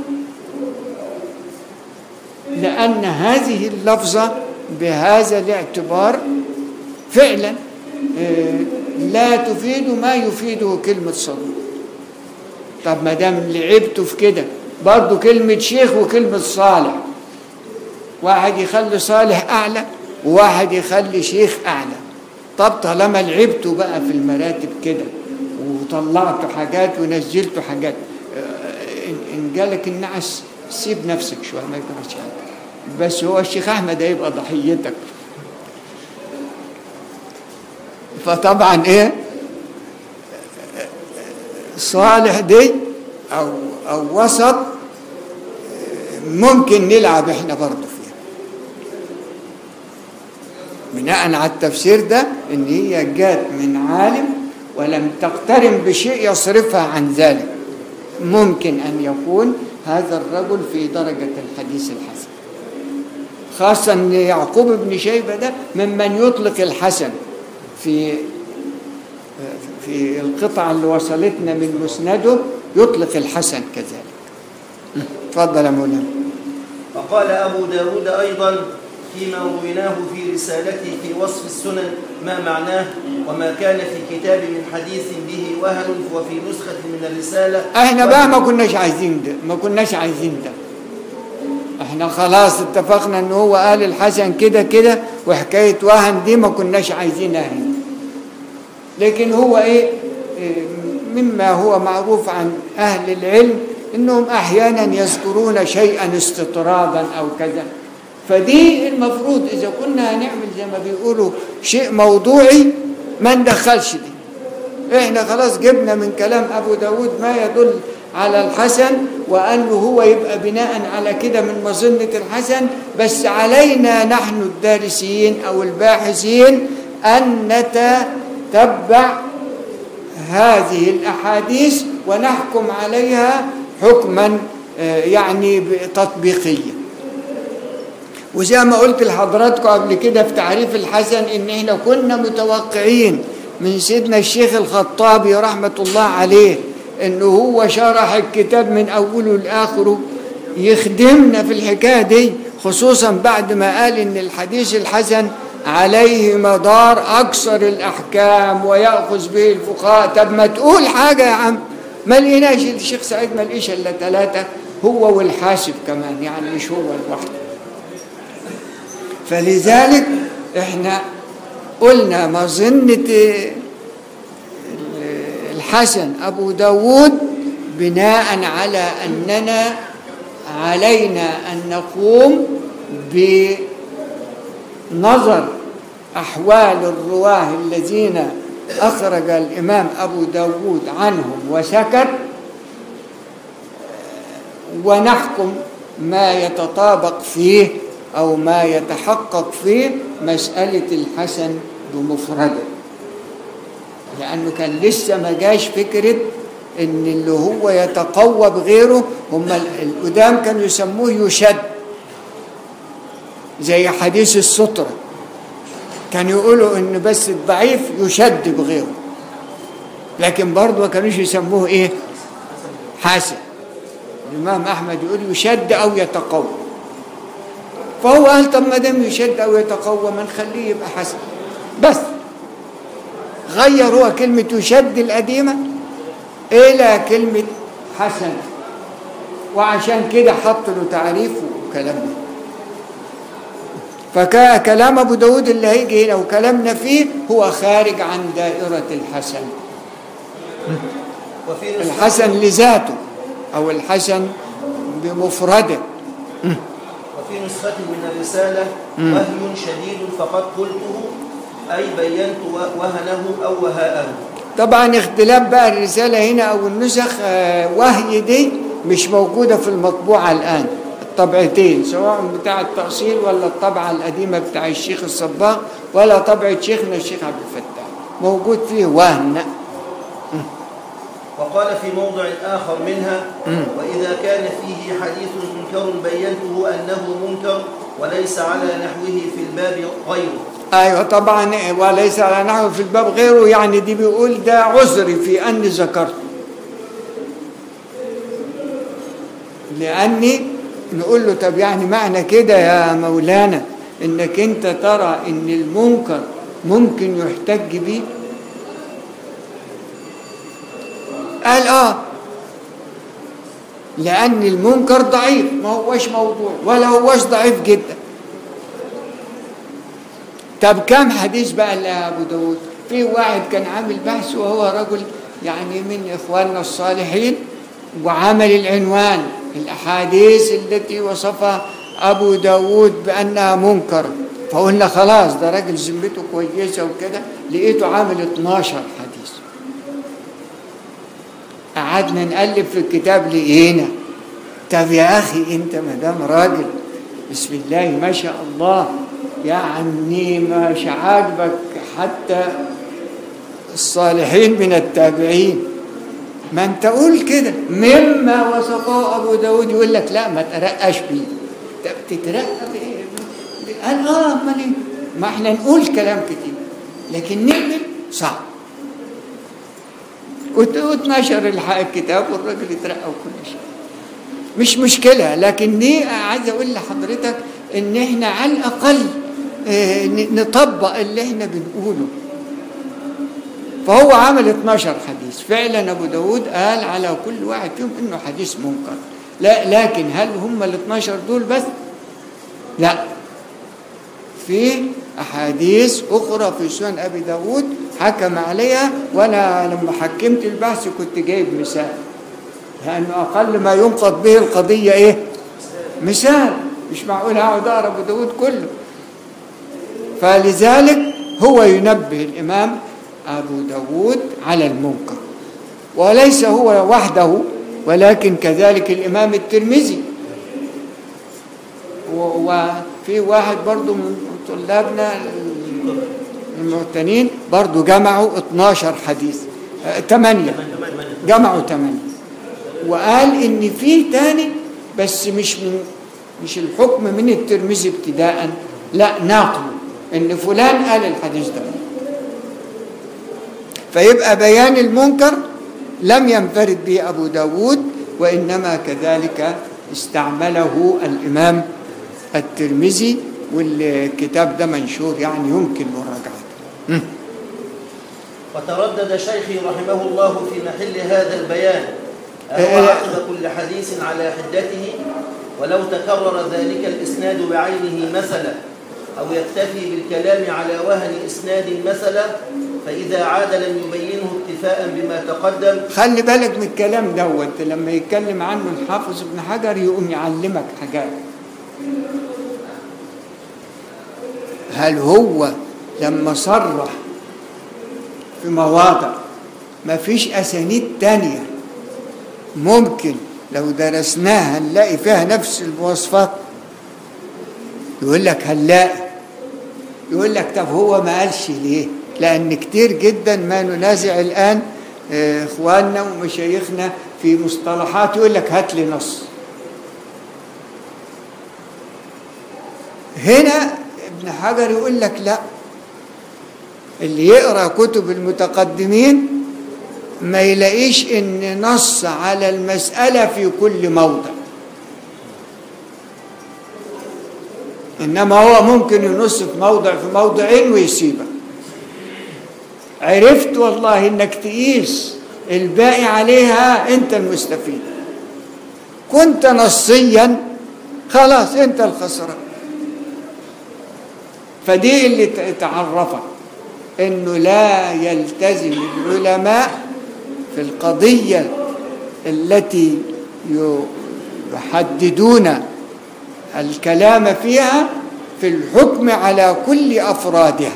لأن هذه اللفظة بهذا الاعتبار فعلا آه، لا تفيد ما يفيده كلمة صدوق طب ما دام لعبتوا في كده برضه كلمة شيخ وكلمة صالح واحد يخلي صالح أعلى وواحد يخلي شيخ أعلى طب طالما لعبتوا بقى في المراتب كده وطلعتوا حاجات ونزلتوا حاجات آه، إن- ان جالك النعس سيب نفسك شويه ما يجراش حاجه بس هو الشيخ احمد هيبقى ضحيتك فطبعا ايه صالح دي او او وسط ممكن نلعب احنا برضه فيها بناء على التفسير ده ان هي جات من عالم ولم تقترن بشيء يصرفها عن ذلك ممكن ان يكون هذا الرجل في درجه الحديث الحسن خاصه ان يعقوب بن شيبه ده ممن يطلق الحسن في في القطعة اللي وصلتنا من مسنده يطلق الحسن كذلك تفضل يا مولانا وقال أبو داود أيضا فيما رويناه في رسالته في وصف السنن ما معناه وما كان في كتاب من حديث به وهن وفي نسخة من الرسالة احنا بقى ما كناش عايزين ده ما كناش عايزين ده احنا خلاص اتفقنا ان هو قال الحسن كده كده وحكاية وهن دي ما كناش عايزينها هنا لكن هو ايه إيه، مما هو معروف عن اهل العلم انهم احيانا يذكرون شيئا استطرادا او كذا فدي المفروض اذا كنا هنعمل زي ما بيقولوا شيء موضوعي ما ندخلش دي احنا خلاص جبنا من كلام ابو داود ما يدل على الحسن وانه هو يبقى بناء على كده من مظنة الحسن بس علينا نحن الدارسين او الباحثين ان نتتبع هذه الاحاديث ونحكم عليها حكما آه، يعني تطبيقيا وزي ما قلت لحضراتكم قبل كده في تعريف الحسن ان احنا كنا متوقعين من سيدنا الشيخ الخطابي رحمة الله عليه انه هو شرح الكتاب من اوله لاخره يخدمنا في الحكاية دي خصوصا بعد ما قال ان الحديث الحسن عليه مدار اكثر الاحكام ويأخذ به الفقهاء طب ما تقول حاجة يا عم ما لقيناش الشيخ سعيد ما لقيش الا ثلاثة هو والحاسب كمان يعني مش هو لوحده فلذلك احنا قلنا مظنة الحسن أبو داود بناء على أننا علينا أن نقوم بنظر أحوال الرواه الذين أخرج الإمام أبو داود عنهم وسكت ونحكم ما يتطابق فيه أو ما يتحقق فيه مسألة الحسن بمفرده لأنه كان لسه ما جاش فكرة إن اللي هو يتقوى بغيره هم القدام كانوا يسموه يشد زي حديث السترة كانوا يقولوا إن بس الضعيف يشد بغيره لكن برضه ما كانوش يسموه إيه حسن الإمام أحمد يقول يشد أو يتقوى فهو قال طب ما دام يشد او يتقوى ما نخليه يبقى حسن بس غير هو كلمة يشد القديمة إلى كلمة حسن وعشان كده حط له تعريف وكلام ده فكلام أبو داود اللي هيجي هنا وكلامنا فيه هو خارج عن دائرة الحسن وفي نسخة الحسن لذاته أو الحسن بمفرده وفي نسخة من الرسالة وهي شديد فقد قلته أي بينت وهنه أو وهاءه طبعا اختلاف بقى الرسالة هنا أو النسخ آه، وهي دي مش موجودة في المطبوعة الآن الطبعتين سواء بتاع التأصيل ولا الطبعة القديمة بتاع الشيخ الصباغ ولا طبعة شيخنا الشيخ عبد الفتاح موجود فيه وهن وقال في موضع آخر منها وإذا كان فيه حديث منكر بينته أنه منكر وليس على نحوه في الباب غيره ايوه طبعا وليس على نحو في الباب غيره يعني دي بيقول ده عذري في اني ذكرته لاني نقول له طب يعني معنى كده يا مولانا انك انت ترى ان المنكر ممكن يحتج به قال اه لان المنكر ضعيف ما هوش موضوع ولا هوش ضعيف جدا طب كم حديث بقى اللي ابو داود في واحد كان عامل بحث وهو رجل يعني من اخواننا الصالحين وعمل العنوان الاحاديث التي وصفها ابو داود بانها منكر فقلنا خلاص ده راجل ذمته كويسه وكده لقيته عامل 12 حديث قعدنا نقلب في الكتاب لقينا طب يا اخي انت ما دام راجل بسم الله ما شاء الله يعني مش عاجبك حتى الصالحين من التابعين ما انت قول كده مما وصفه ابو داود يقول لك لا ما ترقاش بيه طب تترقى بايه قال اه امال ايه ما احنا نقول كلام كتير لكن نعمل صعب وت- واتنشر الح- الكتاب والراجل اترقى وكل شيء مش مشكلة لكن دي عايز أقول لحضرتك إن إحنا على الأقل آه، ن- نطبق اللي إحنا بنقوله فهو عمل 12 حديث فعلا أبو داود قال على كل واحد فيهم إنه حديث منكر لا لكن هل هم ال 12 دول بس؟ لا في أحاديث أخرى في سنن أبي داود حكم عليها وأنا لما حكمت البحث كنت جايب مثال لأنه أقل ما ينقض به القضية إيه؟ مثال مش معقول هقعد أقرأ أبو داود كله فلذلك هو ينبه الإمام أبو داود على المنكر وليس هو وحده ولكن كذلك الإمام الترمذي و- وفي واحد برضو من طلابنا المعتنين برضو جمعوا 12 حديث 8 جمعوا 8 وقال ان في تاني بس مش من مش الحكم من الترمذي ابتداء لا ناقله ان فلان قال الحديث ده فيبقى بيان المنكر لم ينفرد به أبو داود وإنما كذلك استعمله الإمام الترمذي والكتاب ده منشور يعني يمكن مراجعته وتردد شيخي رحمه الله في محل هذا البيان إيه. أهو عقب كل حديث على حدته ولو تكرر ذلك الإسناد بعينه مثلا أو يكتفي بالكلام على وهن إسناد مثلا فإذا عاد لم يبينه اكتفاء بما تقدم خلي بالك من الكلام دوت لما يتكلم عنه الحافظ ابن حجر يقوم يعلمك حاجات هل هو لما صرح في مواضع ما فيش أسانيد تانية ممكن لو درسناها نلاقي فيها نفس المواصفات يقول لك هنلاقي يقول لك طب هو ما قالش ليه لأن كتير جدا ما ننازع الآن آه، إخواننا ومشايخنا في مصطلحات يقول لك هات لي نص هنا ابن حجر يقول لك لا اللي يقرأ كتب المتقدمين ما يلاقيش ان نص على المسألة في كل موضع انما هو ممكن ينص في موضع في موضعين ويسيبك عرفت والله انك تقيس الباقي عليها انت المستفيد كنت نصيا خلاص انت الخسران فدي اللي ت- تعرفك انه لا يلتزم العلماء في القضية التي ي- يحددون الكلام فيها في الحكم على كل أفرادها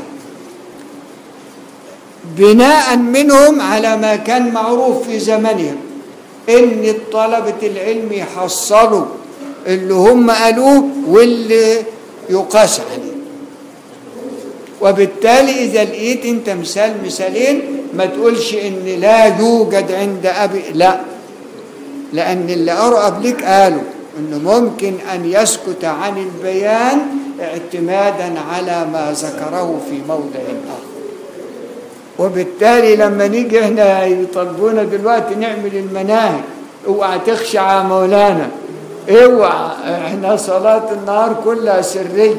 بناء منهم على ما كان معروف في زمنهم ان طلبة العلم يحصلوا اللي هم قالوه واللي يقاس عليه وبالتالي إذا لقيت أنت مثال مثالين ما تقولش إن لا يوجد عند أبي لا لأن اللي قرأ قبلك قالوا إنه ممكن أن يسكت عن البيان اعتمادا على ما ذكره في موضع آخر وبالتالي لما نيجي احنا يطلبونا دلوقتي نعمل المناهج اوعى تخشع يا مولانا اوعى احنا صلاة النهار كلها سرية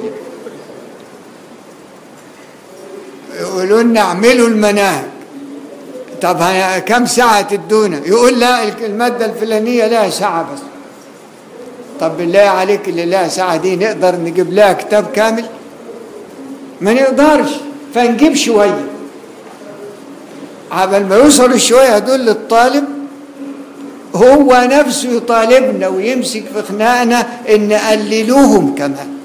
يقولوا لنا اعملوا المناهج طب هي- كم ساعة تدونا يقول لا الك- المادة الفلانية لها ساعة بس طب بالله عليك اللي لها ساعة دي نقدر نجيب لها كتاب كامل ما نقدرش فنجيب شوية عبل ما يوصل الشوية دول للطالب هو نفسه يطالبنا ويمسك في خناقنا ان قللوهم كمان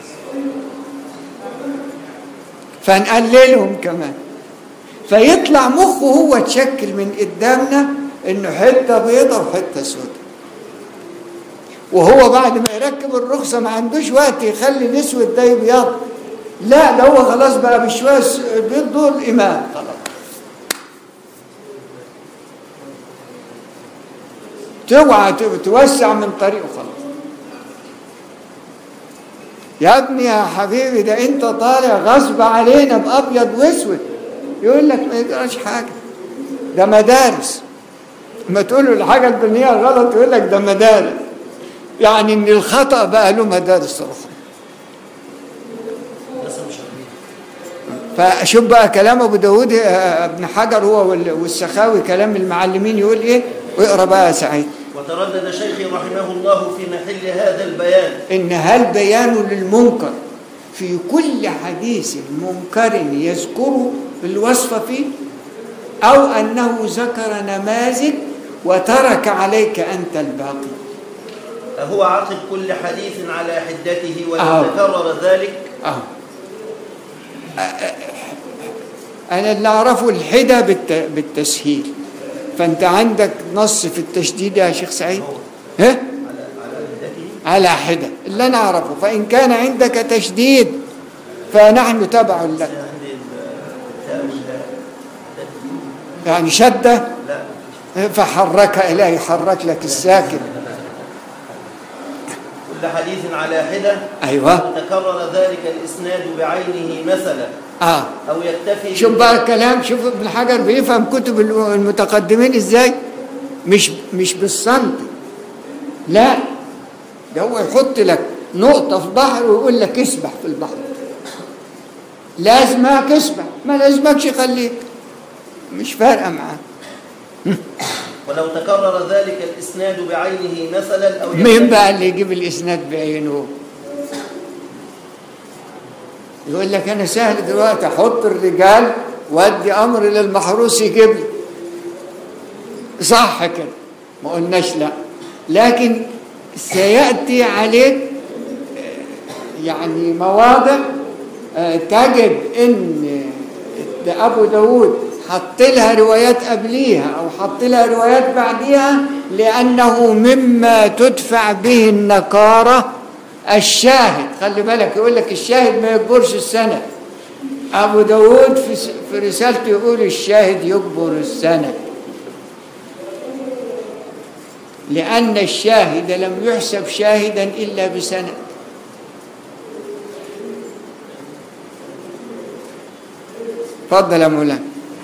فنقللهم كمان فيطلع مخه هو تشكل من قدامنا انه حته بيضه وحته سوداء وهو بعد ما يركب الرخصه ما عندوش وقت يخلي الاسود ده يبيض لا ده هو خلاص بقى بشويه الس- البيض دول امام خلاص توعى ت- توسع من طريقه خلاص يا ابني يا حبيبي ده انت طالع غصب علينا بابيض واسود يقول لك ما يجراش حاجه ده مدارس ما تقول له الحاجة الدنيا غلط يقول لك ده مدارس يعني ان الخطأ بقى له مدارس أخرى لسه مش عارفين فشوف بقى كلام ابو داود آه، ابن حجر هو وال- والسخاوي كلام المعلمين يقول ايه واقرا بقى يا سعيد وتردد شيخي رحمه الله في محل هذا البيان ان هل بيان للمنكر في كل حديث منكر يذكر الوصف فيه او انه ذكر نماذج وترك عليك انت الباقي أهو عقد كل حديث على حدته أهو. ولو تكرر ذلك اه انا اللي اعرفه الحدة بالت... بالتسهيل فانت عندك نص في التشديد يا شيخ سعيد ها على على حدته على حدة اللي انا اعرفه فان كان عندك تشديد فنحن تبع لك عندي التاء والهاء يعني شدة لا فحرك إليه حرك لك الساكن كل حديث على حدة أيوة أو تكرر ذلك الإسناد بعينه مثلا آه أو يكتفي شوف بقى الكلام شوف ابن حجر بيفهم كتب المتقدمين ازاي مش مش بالصمت لا ده هو يحط لك نقطة في بحر ويقول لك اسبح في البحر لازمك اسبح ما لازمكش خليك مش فارقة معاه ولو تكرر ذلك الإسناد بعينه مثلا أو مين يكتفي بقى اللي يجيب الاسناد بعينه يقول لك انا سهل دلوقتي احط الرجال وادي امر للمحروس يجيب لي صح كده ما قلناش لا لكن سياتي عليك آه، يعني مواضع آه، تجد ان ده ابو داود حط لها روايات قبليها او حط لها روايات بعديها لانه مما تدفع به النكاره الشاهد خلي بالك يقول لك الشاهد ما يجبرش السند ابو داود في س- في رسالته يقول الشاهد يجبر السند لان الشاهد لم يحسب شاهدا الا بسند تفضل يا مولانا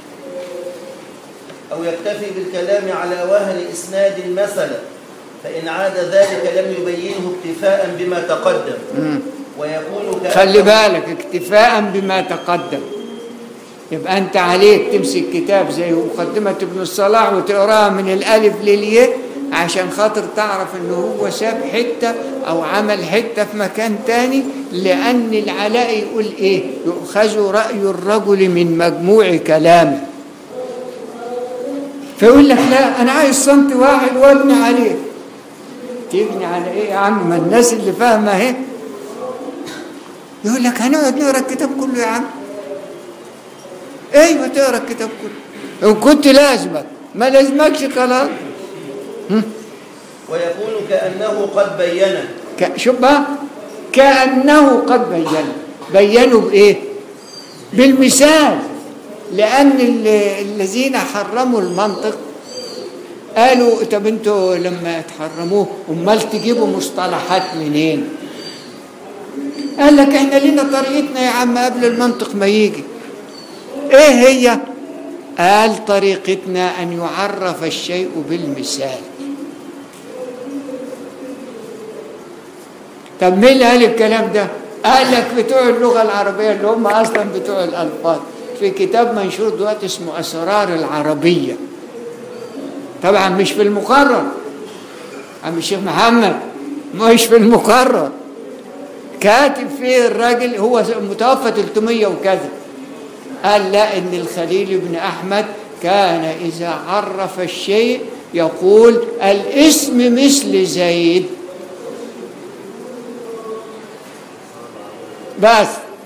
أو يكتفي بالكلام على وهن إسناد مثلا فإن عاد ذلك لم يبينه اكتفاء بما تقدم ويكون كأنه- خلي بالك اكتفاء بما تقدم يبقى انت عليك تمسك كتاب زي مقدمة ابن الصلاح وتقراها من الالف للياء عشان خاطر تعرف ان هو ساب حتة او عمل حتة في مكان تاني لان العلاء يقول ايه يؤخذ رأي الرجل من مجموع كلامه فيقول لك لا انا عايز صمت واحد وابني عليه تبني على ايه يا عم ما الناس اللي فاهمه اهي يقول لك هنقعد نقرا الكتاب كله يا عم ايوه تقرا الكتاب كله ان كنت لازمك ما لازمكش خلاص ويكون كأنه قد بينه ك- شوف بقى كانه قد بين بينوا بايه بالمثال لان ال- الذين حرموا المنطق قالوا طب انتوا لما تحرموه امال تجيبوا مصطلحات منين قال لك احنا لينا طريقتنا يا عم قبل المنطق ما يجي ايه هي قال طريقتنا ان يعرف الشيء بالمثال طب مين اللي قال الكلام ده قال لك بتوع اللغه العربيه اللي هم اصلا بتوع الالفاظ في كتاب منشور دلوقتي اسمه اسرار العربيه طبعا مش في المقرر عم الشيخ محمد مش في المقرر كاتب فيه الراجل هو متوفى 300 وكذا قال لا ان الخليل بن احمد كان اذا عرف الشيء يقول الاسم مثل زيد بس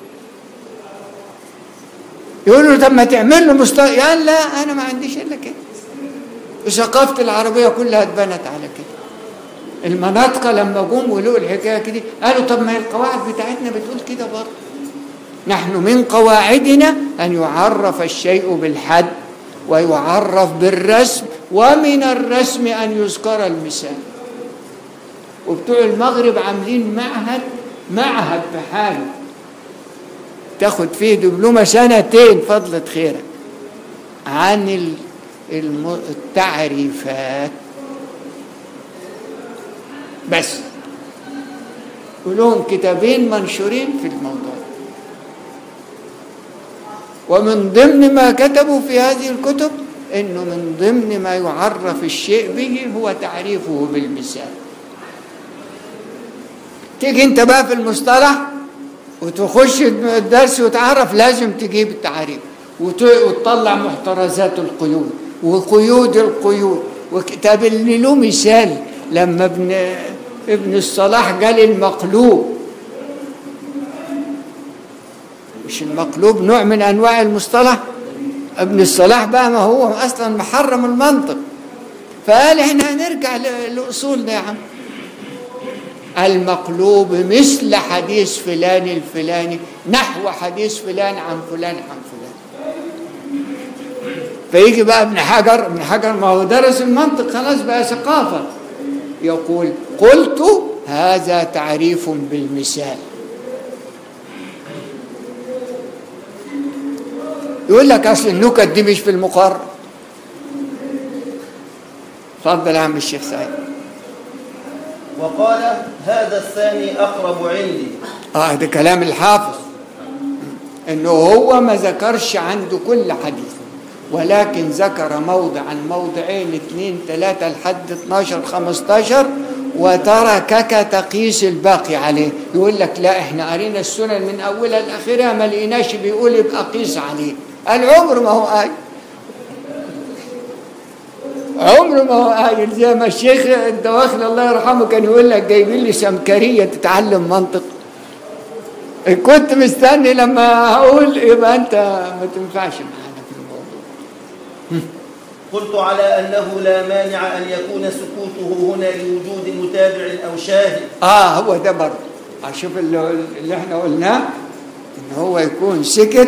يقول له طب ما تعمل له مصطلح قال لا انا ما عنديش الا كده وثقافه العربيه كلها اتبنت على كده المناطق لما جم ولقوا الحكايه كده قالوا طب ما هي القواعد بتاعتنا بتقول كده برضه نحن من قواعدنا ان يعرف الشيء بالحد ويعرف بالرسم ومن الرسم ان يذكر المثال وبتوع المغرب عاملين معهد معهد بحاله تاخد فيه دبلومه سنتين فضلة خيرك عن ال- الم- التعريفات بس ولهم كتابين منشورين في الموضوع ومن ضمن ما كتبوا في هذه الكتب انه من ضمن ما يعرف الشيء به هو تعريفه بالمثال تيجي انت بقى في المصطلح وتخش الدرس وتعرف لازم تجيب التعريف وت- وتطلع محترزات القيود وقيود القيود وكتاب اللي له مثال لما ابن ابن الصلاح قال المقلوب مش المقلوب نوع من انواع المصطلح ابن الصلاح بقى ما هو اصلا محرم المنطق فقال احنا هنرجع ل- لاصولنا يا عم المقلوب مثل حديث فلان الفلاني نحو حديث فلان عن فلان عن فلان فيجي بقى ابن حجر ابن حجر ما هو درس المنطق خلاص بقى ثقافة يقول قلت هذا تعريف بالمثال يقول لك اصل النكت دي مش في المقرر اتفضل يا عم الشيخ سعيد وقال هذا الثاني أقرب عندي اه ده كلام الحافظ انه هو ما ذكرش عنده كل حديث ولكن ذكر موضعا موضعين اثنين ثلاثة لحد 12 15 وتركك تقيس الباقي عليه يقول لك لا احنا قرينا السنن من اولها لاخرها ما لقيناش بيقول يبقى قيس عليه العمر ما هو آية عمره ما هو قايل زي ما الشيخ الدواخل الله يرحمه كان يقول لك جايبين لي سمكريه تتعلم منطق كنت مستني لما هقول يبقى انت ما تنفعش معانا في الموضوع قلت على أنه لا مانع أن يكون سكوته هنا لوجود متابع أو شاهد اه هو ده برضه اشوف اللي, اللي احنا قلناه ان هو يكون سكت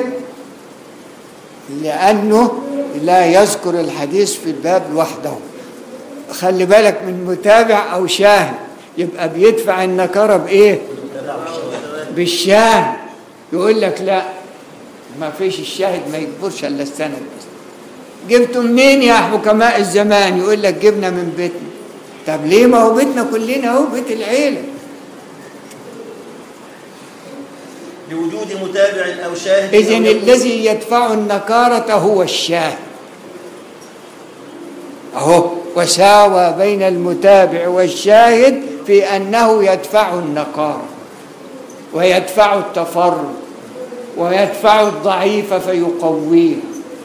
لانه لا يذكر الحديث في الباب لوحده خلي بالك من متابع او شاهد يبقى بيدفع النكره بايه بالشاهد يقول لك لا ما فيش الشاهد ما يكبرش الا السند بس جبته منين يا حكماء الزمان يقول لك جبنا من بيتنا طب ليه ما هو بيتنا كلنا اهو بيت العيله لوجود متابع أو شاهد اذا أو يكون- الذي يدفع النكاره هو الشاهد اهو وساوى بين المتابع والشاهد في انه يدفع النكاره ويدفع التفرد ويدفع الضعيف فيقويه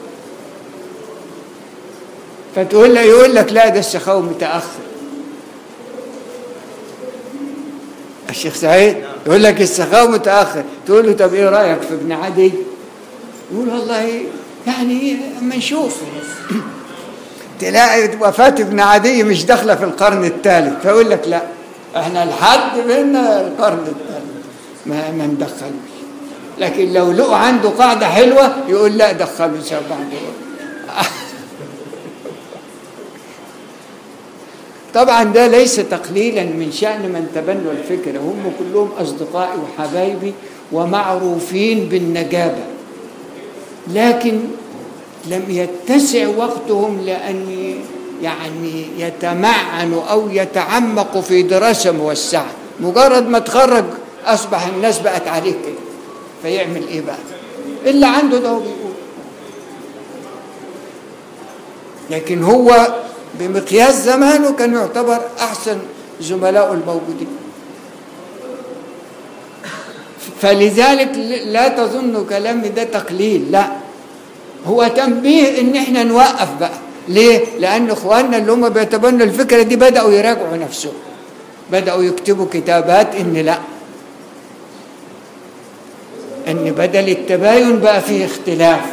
فتقول له يقول لك لا ده السخاوي متاخر الشيخ سعيد يقول لك السخاوي متاخر تقول له طب ايه رايك في ابن عدي يقول والله يعني اما نشوف تلاقي وفاة ابن عدي مش داخلة في القرن الثالث فيقول لك لا احنا لحد بينا القرن الثالث ما ما ندخلوش لكن لو لقوا عنده قاعدة حلوة يقول لا دخلوا سبع طبعا ده ليس تقليلا من شأن من تبنوا الفكرة هم كلهم أصدقائي وحبايبي ومعروفين بالنجابة لكن لم يتسع وقتهم لأن يعني يتمعنوا أو يتعمقوا في دراسة موسعة مجرد ما تخرج أصبح الناس بقت عليه كده فيعمل إيه بقى اللي عنده ده هو بيقول لكن هو بمقياس زمانه كان يعتبر أحسن زملائه الموجودين فلذلك لا تظن كلامي ده تقليل لا هو تنبيه ان احنا نوقف بقى ليه لان اخواننا اللي هم بيتبنوا الفكره دي بداوا يراجعوا نفسهم بداوا يكتبوا كتابات ان لا ان بدل التباين بقى فيه اختلاف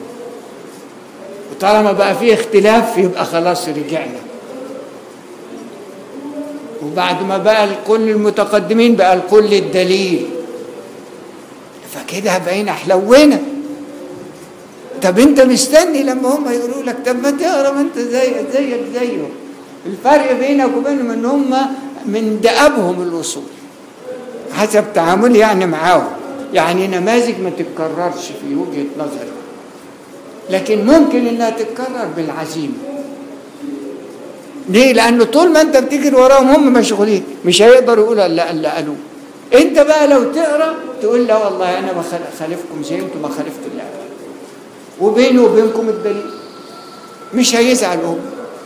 وطالما بقى فيه اختلاف يبقى خلاص رجعنا وبعد ما بقى الكل المتقدمين بقى الكل الدليل فكده بقينا حلونا طب انت مستني لما هم يقولوا لك طب ما تقرا ما انت زي زيك زيهم الفرق بينك وبينهم ان هم من دأبهم الوصول حسب تعاملي يعني معاهم يعني نماذج ما تتكررش في وجهة نظري لكن ممكن انها تتكرر بالعزيمه ليه لانه طول ما انت بتجري وراهم هم مشغولين مش هيقدروا يقولوا الا الا قالوه انت بقى لو تقرا تقول لا والله انا بخ- خالفكم زي انتم ما خالفتوا الله وبيني وبينكم الدليل مش هيزعل هم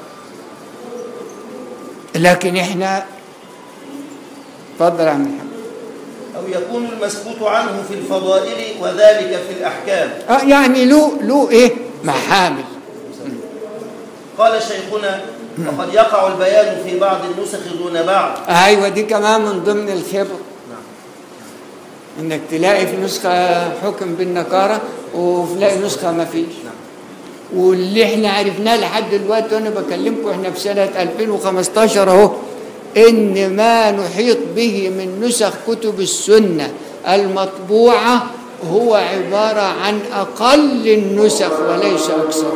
لكن احنا اتفضل يا عم محمد أو يكون المسكوت عنه في الفضائل وذلك في الأحكام اه يعني له له ايه محامل قال شيخنا وقد يقع البيان في بعض النسخ دون بعض ايوه دي كمان من ضمن الخبر انك تلاقي في نسخه حكم بالنكاره وتلاقي نسخه ما فيش واللي احنا عرفناه لحد دلوقتي وانا بكلمكم احنا في سنه 2015 اهو ان ما نحيط به من نسخ كتب السنه المطبوعه هو عباره عن اقل النسخ وليس اكثر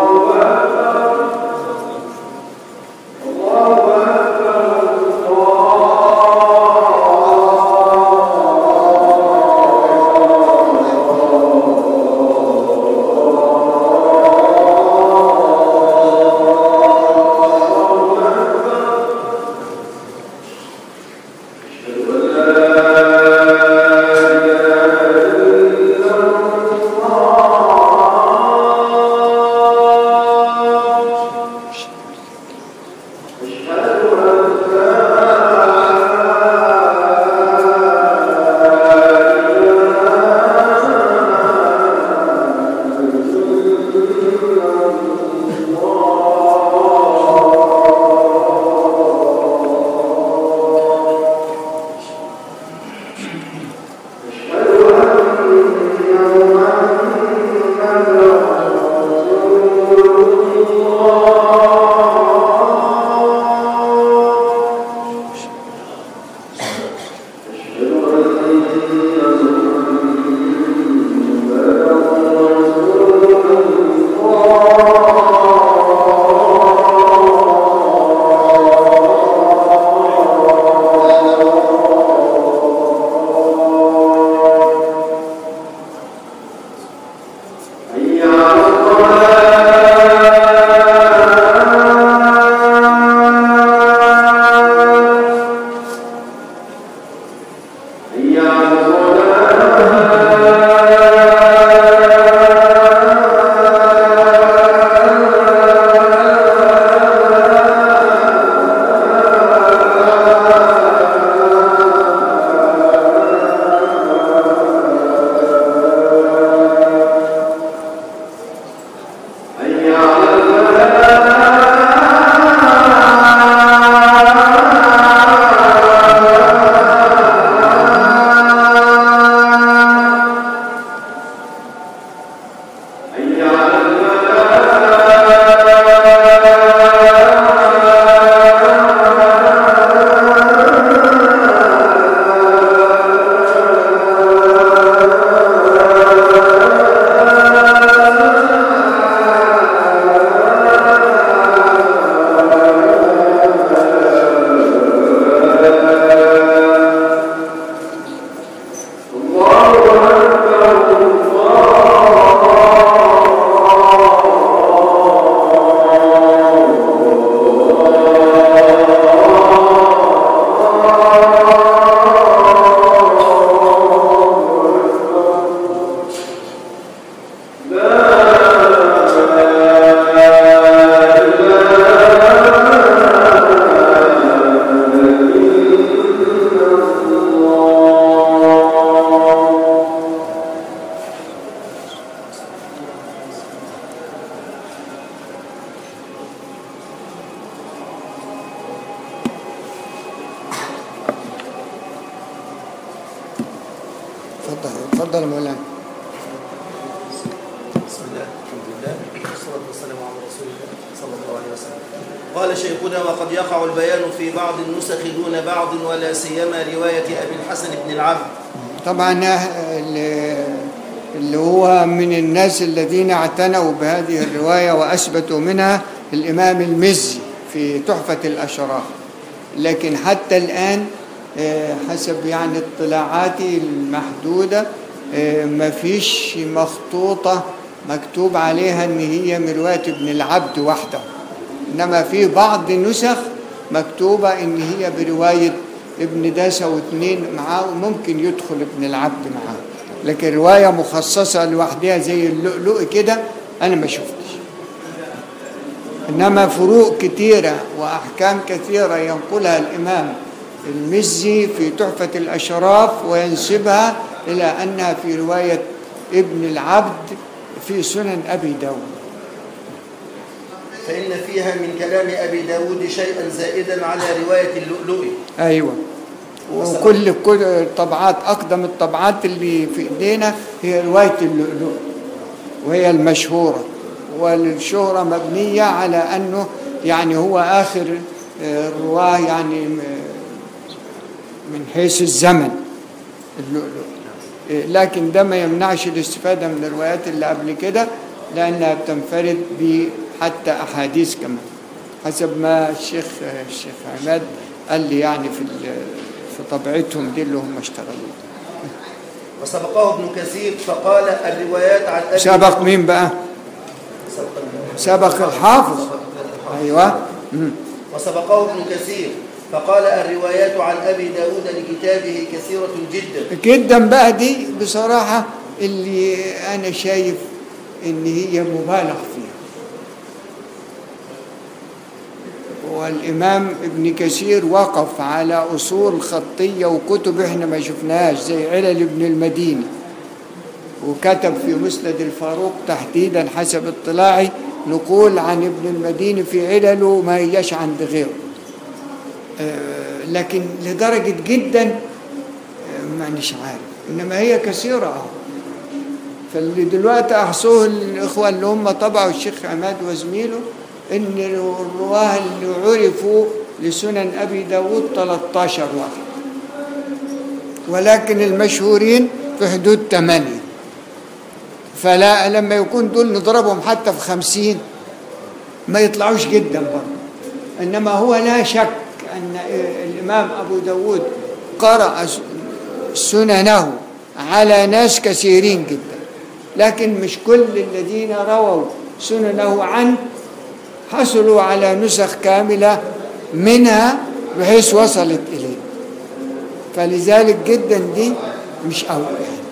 اتفضل اتفضل يا مولانا بسم الله الحمد لله والصلاة والسلام على رسول الله صلى الله عليه وسلم قال شيخنا وقد يقع البيان في بعض النسخ دون بعض ولا سيما رواية أبي الحسن بن العبد طبعا اللي اللي هو من الناس الذين اعتنوا بهذه الرواية وأثبتوا منها الإمام المزي في تحفة الأشراف لكن حتى الآن آه، حسب يعني اطلاعاتي المحدودة آه، ما فيش مخطوطة مكتوب عليها ان هي من روايه ابن العبد وحده انما في بعض نسخ مكتوبه ان هي بروايه ابن داسه واثنين معاه وممكن يدخل ابن العبد معاه لكن روايه مخصصه لوحدها زي اللؤلؤ كده انا ما شفتش انما فروق كثيره واحكام كثيره ينقلها الامام المزي في تحفه الاشراف وينسبها الى انها في روايه ابن العبد في سنن ابي داود فإن فيها من كلام أبي داود شيئا زائدا على رواية اللؤلؤ ايوه وكل كل الطبعات اقدم الطبعات اللي في ايدينا هي روايه اللؤلؤ وهي المشهوره والشهره مبنيه على انه يعني هو اخر آه، الرواه يعني م- من حيث الزمن اللؤلؤ آه، لكن ده ما يمنعش الاستفاده من الروايات اللي قبل كده لانها بتنفرد بحتى احاديث كمان حسب ما الشيخ الشيخ عماد قال لي يعني في ال- في طبيعتهم دي اللي هم اشتغلوا وسبقه ابن كثير فقال الروايات عن أبي سبق مين بقى سبق ابن- سبق الحافظ سبق الحافظ. ايوه مم. وسبقه ابن كثير فقال الروايات عن أبي داود لكتابه كثيرة جدا جدا بقى دي بصراحه اللي انا شايف ان هي مبالغ فيها والامام ابن كثير وقف على اصول خطيه وكتب احنا ما شفناهاش زي علل ابن المديني وكتب في مسند الفاروق تحديدا حسب اطلاعي نقول عن ابن المديني في علله ما هياش عند غيره آه، لكن لدرجة جدا آه، مانيش عارف إنما هي كثيرة أهو فاللي دلوقتي أحصوه الإخوة اللي هم طبعوا الشيخ عماد وزميله إن الرواه اللي عرفوا لسنن أبي داود 13 واحد ولكن المشهورين في حدود 8 فلا لما يكون دول نضربهم حتى في خمسين ما يطلعوش جدا برضه إنما هو لا شك أن الإمام أبو داود قرأ سننه على ناس كثيرين جدا لكن مش كل الذين رووا سننه عنه حصلوا على نسخ كاملة منها بحيث وصلت إليه فلذلك جدا دي مش أول يعني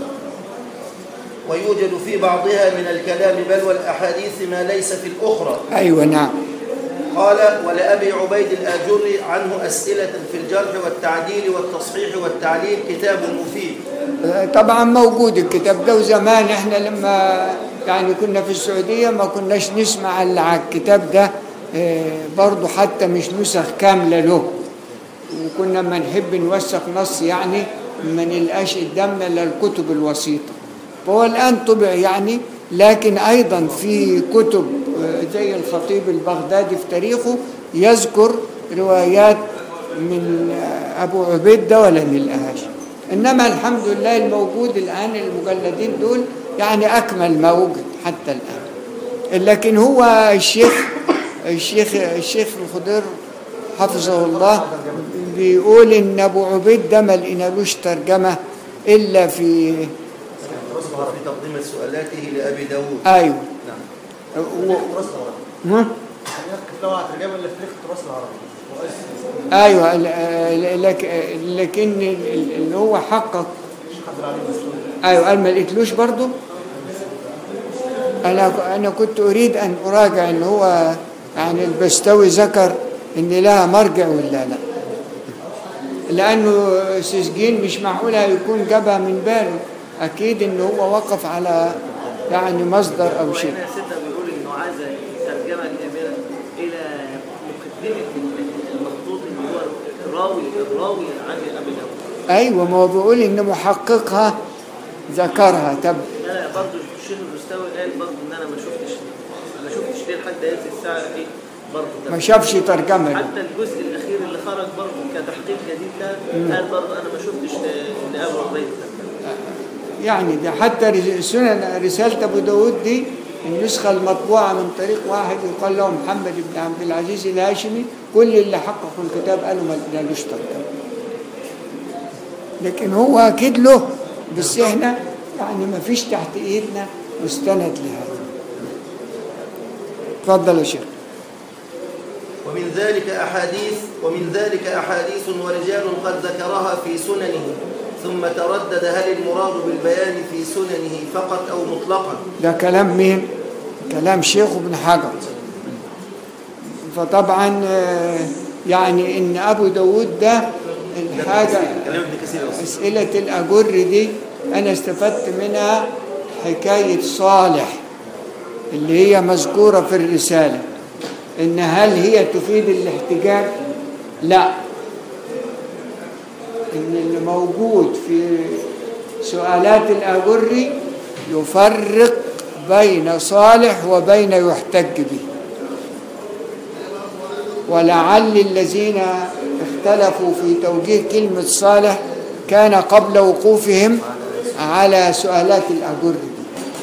ويوجد في بعضها من الكلام بل والأحاديث ما ليس في الأخرى أيوة نعم قال ولأبي عبيد الآجري عنه أسئلة في الجرح والتعديل والتصحيح والتعليل كتاب مفيد طبعا موجود الكتاب ده وزمان احنا لما يعني كنا في السعودية ما كناش نسمع الا على الكتاب ده اه، برضه حتى مش نسخ كاملة له وكنا لما نحب نوثق نص يعني ما نلقاش قدامنا الا الكتب الوسيطة فهو الآن طبع يعني لكن أيضا في كتب اه، زي الخطيب البغدادي في تاريخه يذكر روايات من اه، أبو عبيد ده ولا نلقاهاش إنما الحمد لله الموجود الآن المجلدين دول يعني أكمل ما وجد حتى الآن لكن هو الشيخ الشيخ الشيخ الخضير حفظه الله بيقول إن أبو عبيد ده ما لقينالوش ترجمة إلا في في تقديم سؤالاته لأبي داود أيوه نعم و... التراث العربي ها؟ طبعا ترجمه اللي في التراث العربي مؤسس ايوه ال- لك- لكن ال- ال- اللي هو حقق حضر عليه مسؤول ايوه قال ما لقيتلوش برضه انا انا كنت اريد ان اراجع ان هو يعني البستوي ذكر ان لها مرجع ولا لا لانه سجين مش معقول هيكون جابها من باله اكيد ان هو وقف على يعني مصدر او شيء وهنا سيدنا بيقول انه عايز ترجمه الاميره الى مقدمه المخطوط اللي هو الراوي الراوي عن ابي داود ايوه ما هو بيقول ان محققها ذكرها طب انا برضه الشيخ المستوي قال برضه ان انا ما شفتش ما شفتش ليه لحد هذه الساعه ايه برضه ده. ما شافش ترجمه له. حتى الجزء الاخير اللي خرج برضه كتحقيق جديد ده قال برضه انا ما شفتش ل- لابو عبيد ده يعني ده حتى رس- سنن رسالة أبو داود دي النسخة المطبوعة من طريق واحد يقال له محمد بن عبد العزيز الهاشمي كل اللي حققوا الكتاب قالوا ما لقينالوش ترجمة لكن هو أكيد له بس إحنا يعني ما فيش تحت إيدنا مستند لهذا تفضل يا شيخ ومن ذلك أحاديث ومن ذلك أحاديث ورجال قد ذكرها في سننه ثم تردد هل المراد بالبيان في سننه فقط أو مطلقا ده كلام مين كلام شيخ ابن حجر فطبعا آه، يعني ان ابو داود ده الحاجه كلام ابن كثير أصلاً. اسئله الاجر دي انا استفدت منها حكايه صالح اللي هي مذكوره في الرساله ان هل هي تفيد الاحتجاج لا ان اللي موجود في سؤالات الاجري يفرق بين صالح وبين يحتج به ولعل الذين اختلفوا في توجيه كلمة صالح كان قبل وقوفهم على سؤالات الأجر دي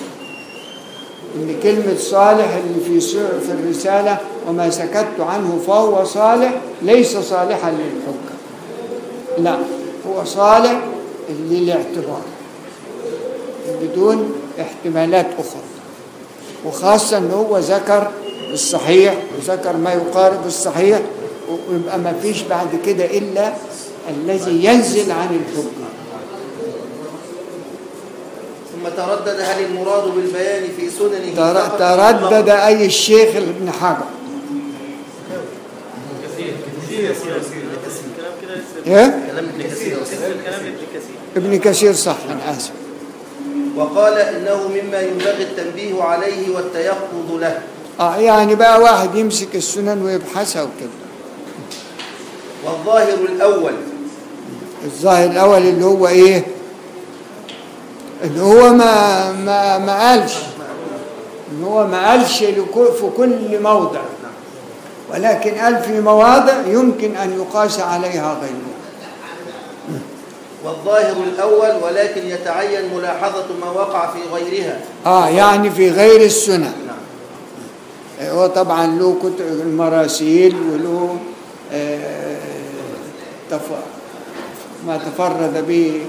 إن كلمة صالح اللي في سو- في الرسالة وما سكت عنه فهو صالح ليس صالحا للحكم لا هو صالح للاعتبار بدون احتمالات أخرى وخاصة أنه هو ذكر الصحيح وذكر ما يقارب الصحيح ويبقى ما فيش بعد كده إلا الذي ينزل عن الحكم ثم تردد هل المراد بالبيان في سننه تر- فقط أو تردد مطلقا أي الشيخ ابن حجر الكلام كده لسه إيه؟ كلام ابن كثير أصلاً. الكلام ابن كثير ابن كثير صح أنا آسف وقال إنه مما ينبغي التنبيه عليه والتيقظ له آه يعني بقى واحد يمسك السنن ويبحثها وكده والظاهر الأول الظاهر الأول اللي هو إيه؟ اللي هو ما ما ما قالش إن هو ما قالش لكل- في كل موضع ولكن قال في مواضع يمكن أن يقاس عليها غيرها والظاهر الأول ولكن يتعين ملاحظة ما وقع في غيرها آه يعني في غير السنن هو طبعا له كتب المراسيل وله آه، تف- ما تفرد به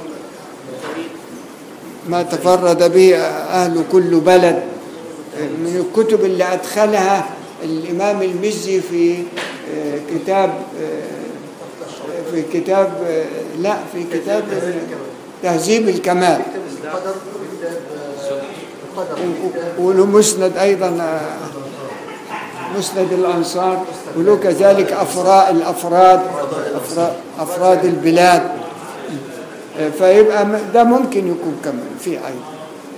ما تفرد به أهل كل بلد من الكتب اللي أدخلها الإمام المزي في آه، كتاب آه، في كتاب آه، لا في كتاب آه، تهذيب الكمال القدر كتاب القدر كتاب وله مسند أيضا آه، مسند الأنصار وله كذلك أفراد الأفراد أفراد, أفراد البلاد آه، فيبقى م- ده ممكن يكون كمان في أيضا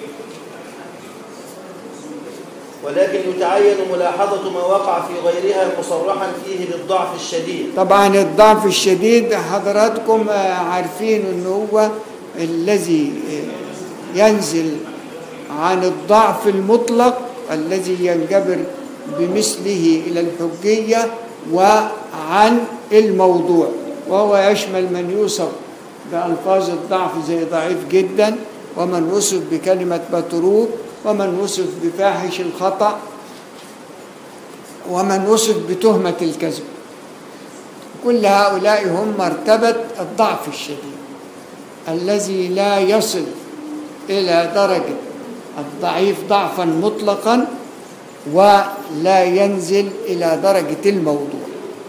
ولكن يتعين ملاحظة ما وقع في غيرها مصرحا فيه بالضعف الشديد طبعا الضعف الشديد حضراتكم آه، عارفين أنه هو الذي آه، ينزل عن الضعف المطلق الذي ينجبر بمثله إلى الحجية وعن الموضوع وهو يشمل من يوصف بألفاظ الضعف زي ضعيف جدا ومن وصف بكلمة متروك ومن وصف بفاحش الخطأ ومن وصف بتهمة الكذب كل هؤلاء هم مرتبة الضعف الشديد الذي لا يصل إلى درجة الضعيف ضعفا مطلقا ولا ينزل إلى درجة الموضوع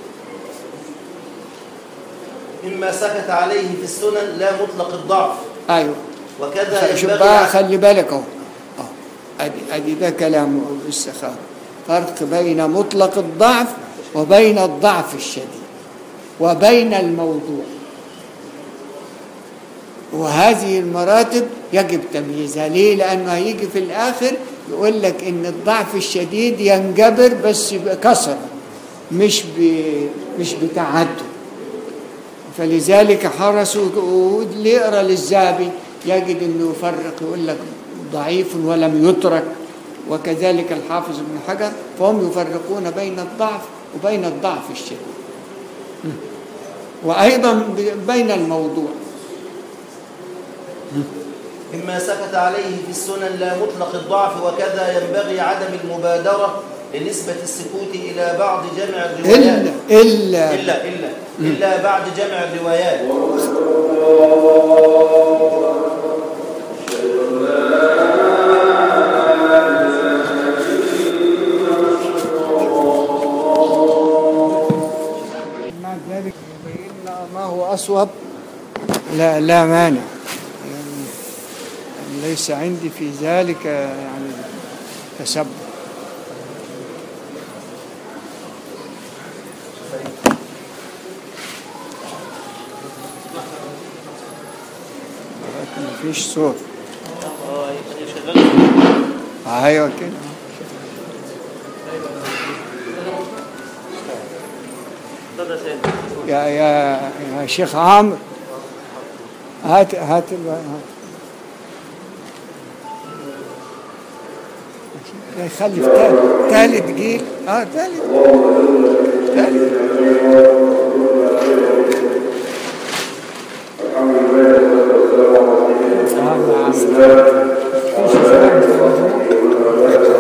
مما سكت عليه في السنن لا مطلق الضعف أيوه وكذا شوف ينبغي بقى خلي بالك اهو أهو. ادي ادي ده كلام الاستخاره فرق بين مطلق الضعف وبين الضعف الشديد وبين الموضوع وهذه المراتب يجب تمييزها ليه لانه هيجي في الاخر يقول لك ان الضعف الشديد ينجبر بس بكثره مش ب... مش بتعدد فلذلك حرصوا واللي يقرا للذهبي يجد انه يفرق يقول لك ضعيف ولم يترك وكذلك الحافظ ابن حجر فهم يفرقون بين الضعف وبين الضعف الشديد وايضا ب- بين الموضوع مما سكت عليه في السنن لا مطلق الضعف وكذا ينبغي عدم المبادرة لنسبة السكوت إلى بعض جمع الروايات الا الا إلا إلا إلا بعد جمع الروايات لا لا مانع يعني ليس عندي في ذلك يعني تسبب لكن مفيش صوت اه هي شغاله ايوه كده اتفضل يا سيدي يا يا يا شيخ عامر هات هات ال- هات. لا يخلف تالت تالت جيل اه تالت تالت آه، نعم. فيش إسلام في الموضوع.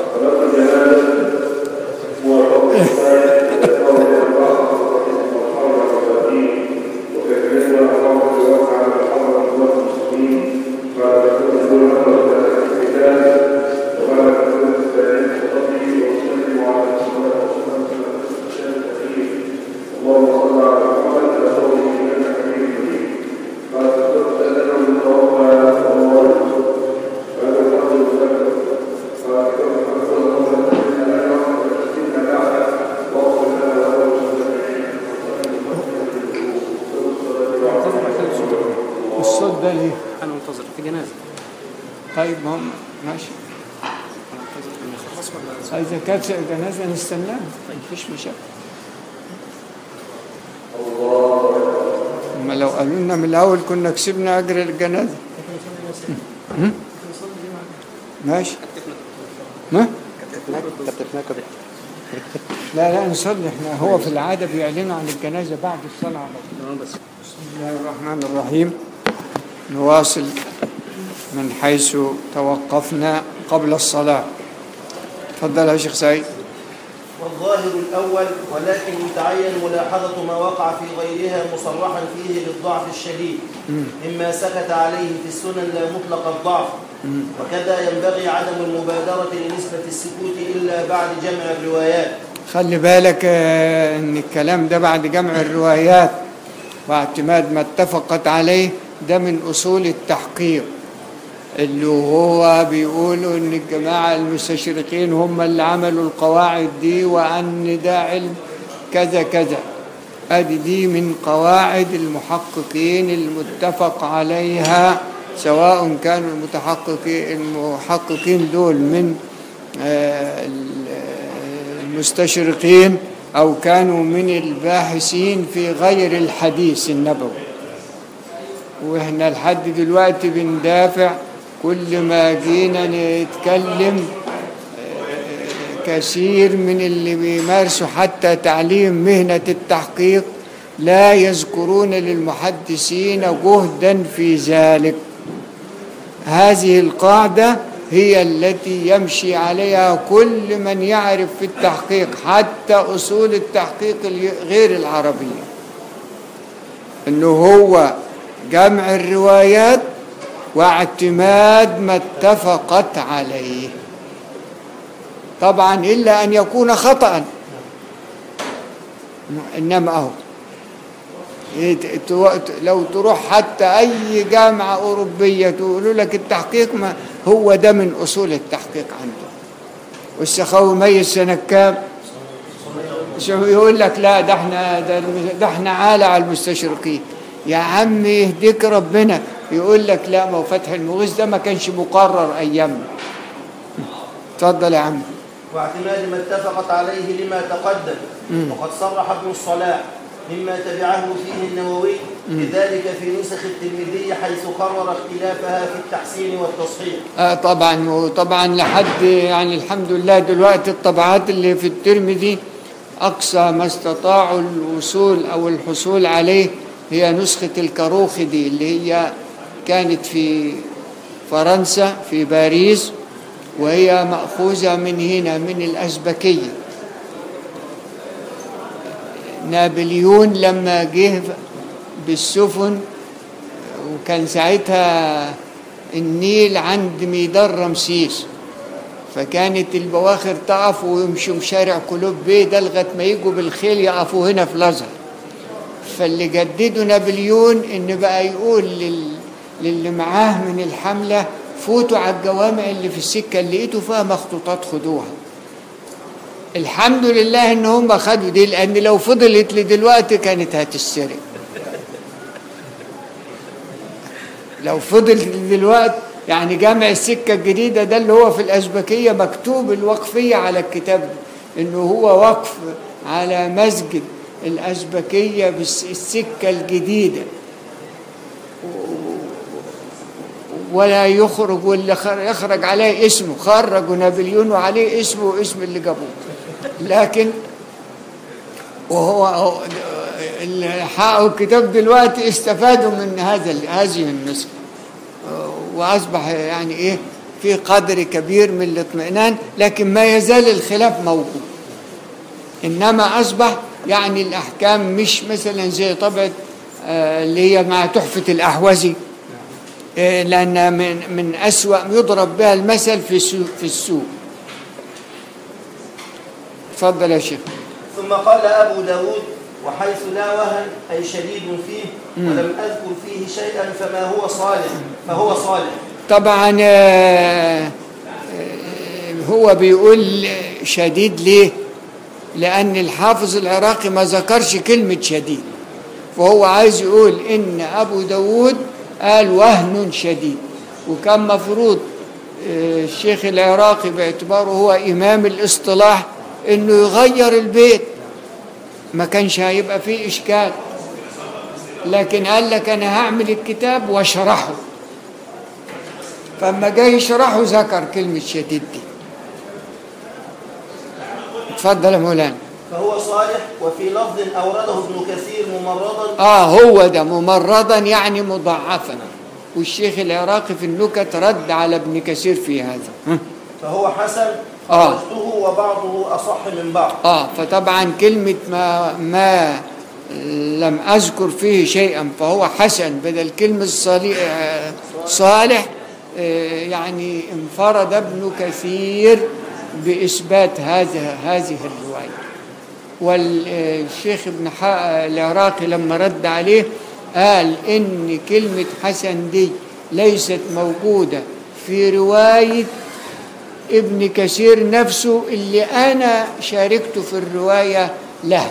الصوت ده ليه؟ انا منتظر في جنازه طيب ما هم ماشي إذا كانت جنازة نستناها مفيش مشاكل أما لو قالوا لنا من الأول كنا كسبنا أجر الجنازة هم؟ ماشي ما؟ لا لا نصلي احنا هو في العادة بيعلنوا عن الجنازة بعد الصلاة على طول تمام بس بسم الله الرحمن الرحيم نواصل من حيث توقفنا قبل الصلاة تفضل يا شيخ سعيد والظاهر الأول ولكن يتعين ملاحظة ما وقع في غيرها مصرحا فيه بالضعف الشديد مما سكت عليه في السنن لا مطلق الضعف وكذا ينبغي عدم المبادرة لنسبة السكوت إلا بعد جمع الروايات خلي بالك آه، ان الكلام ده بعد جمع الروايات واعتماد ما اتفقت عليه ده من اصول التحقيق اللي هو بيقولوا ان الجماعة المستشرقين هم اللي عملوا القواعد دي وان ده علم كذا كذا ادي دي من قواعد المحققين المتفق عليها سواء كانوا المتحققين المحققين دول من آه، ال- المستشرقين أو كانوا من الباحثين في غير الحديث النبوي وإحنا لحد دلوقتي بندافع كل ما جينا نتكلم آه، كثير من اللي بيمارسوا حتى تعليم مهنة التحقيق لا يذكرون للمحدثين جهدا في ذلك هذه القاعدة هي التي يمشي عليها كل من يعرف في التحقيق حتى أصول التحقيق الي- غير العربية أنه هو جمع الروايات واعتماد ما اتفقت عليه طبعا إلا أن يكون خطأ إنما أهو إيه ت- تو- ت- لو تروح حتى أي جامعة أوروبية تقولوا لك التحقيق ما هو ده من أصول التحقيق عنده والسخاوي ميت سنة كام؟ شو يقول لك لا ده احنا ده, الم- ده احنا عالة على المستشرقين يا عم يهديك ربنا يقول لك لا ما هو فتح المغيث ده ما كانش مقرر أيامنا اتفضل يا عم واعتماد ما اتفقت عليه لما تقدم وقد صرح ابن الصلاح مما تبعه فيه النووي لذلك في نسخ الترمذي حيث قرر اختلافها في التحسين والتصحيح آه طبعا وطبعا لحد يعني الحمد لله دلوقتي الطبعات اللي في الترمذي أقصى ما استطاعوا الوصول أو الحصول عليه هي نسخة الكاروخدي اللي هي كانت في فرنسا في باريس وهي مأخوذة من هنا من الأزبكية نابليون لما جه بالسفن وكان ساعتها النيل عند ميدان رمسيس فكانت البواخر تقف ويمشوا شارع كلوب بيه ده لغايه ما يجوا بالخيل يقفوا هنا في الازهر فاللي جدده نابليون ان بقى يقول لل... للي معاه من الحمله فوتوا على الجوامع اللي في السكه اللي لقيتوا فيها مخطوطات خدوها الحمد لله ان هم خدوا دي لان لو فضلت لدلوقتي كانت هتسرق لو فضلت دلوقتي يعني جامع السكه الجديده ده اللي هو في الازبكيه مكتوب الوقفيه على الكتاب ده انه هو وقف على مسجد الازبكيه بالسكه الجديده ولا يخرج واللي خر- يخرج عليه اسمه خرجوا نابليون وعليه اسمه واسم اللي جابوه لكن وهو هو- اللي حققوا الكتاب دلوقتي استفادوا من هذا هذه النسخه واصبح يعني ايه في قدر كبير من الاطمئنان لكن ما يزال الخلاف موجود انما اصبح يعني الاحكام مش مثلا زي طبعه آه، اللي هي مع تحفه الاحوزي آه، لان من من اسوا يضرب بها المثل في السوق في السوق اتفضل يا شيخ ثم قال أبو داود وحيث لا وهن أي شديد فيه ولم أذكر فيه شيئا فما هو صالح فهو صالح طبعا آه، آه، هو بيقول شديد ليه لأن الحافظ العراقي ما ذكرش كلمة شديد فهو عايز يقول إن أبو داود قال وهن شديد وكان مفروض آه، الشيخ العراقي باعتباره هو إمام الاصطلاح إنه يغير البيت ما كانش هيبقى فيه إشكال لكن قال لك أنا هعمل الكتاب واشرحه فلما جاي يشرحه ذكر كلمة شديد دي اتفضل يا مولانا فهو صالح وفي لفظ أورده ابن كثير ممرضا اه هو ده ممرضا يعني مضاعفا والشيخ العراقي في النكت رد على ابن كثير في هذا ها؟ فهو حسن آه. خرجته وبعضه أصح من بعض اه فطبعا كلمة ما ما لم أذكر فيه شيئا فهو حسن بدل كلمة صالح, صالح آه، يعني انفرد ابن كثير بإثبات هذا هذه الرواية والشيخ ابن ح- العراقي لما رد عليه قال إن كلمة حسن دي ليست موجودة في رواية ابن كثير نفسه اللي أنا شاركته في الرواية له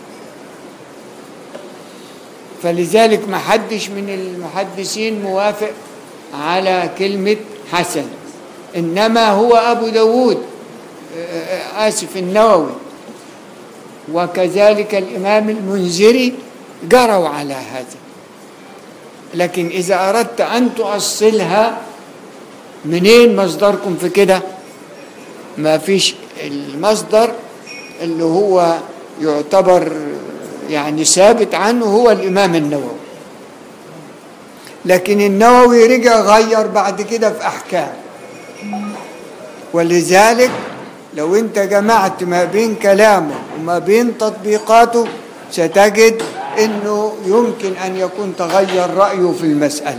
فلذلك ما حدش من المحدثين موافق على كلمة حسن إنما هو أبو داود آه، آسف النووي وكذلك الإمام المنذري جروا على هذا لكن إذا أردت أن تؤصلها منين مصدركم في كده ما فيش المصدر اللي هو يعتبر يعني ثابت عنه هو الإمام النووي لكن النووي رجع غير بعد كده في أحكام ولذلك لو انت جمعت ما بين كلامه وما بين تطبيقاته ستجد انه يمكن ان يكون تغير رأيه في المسألة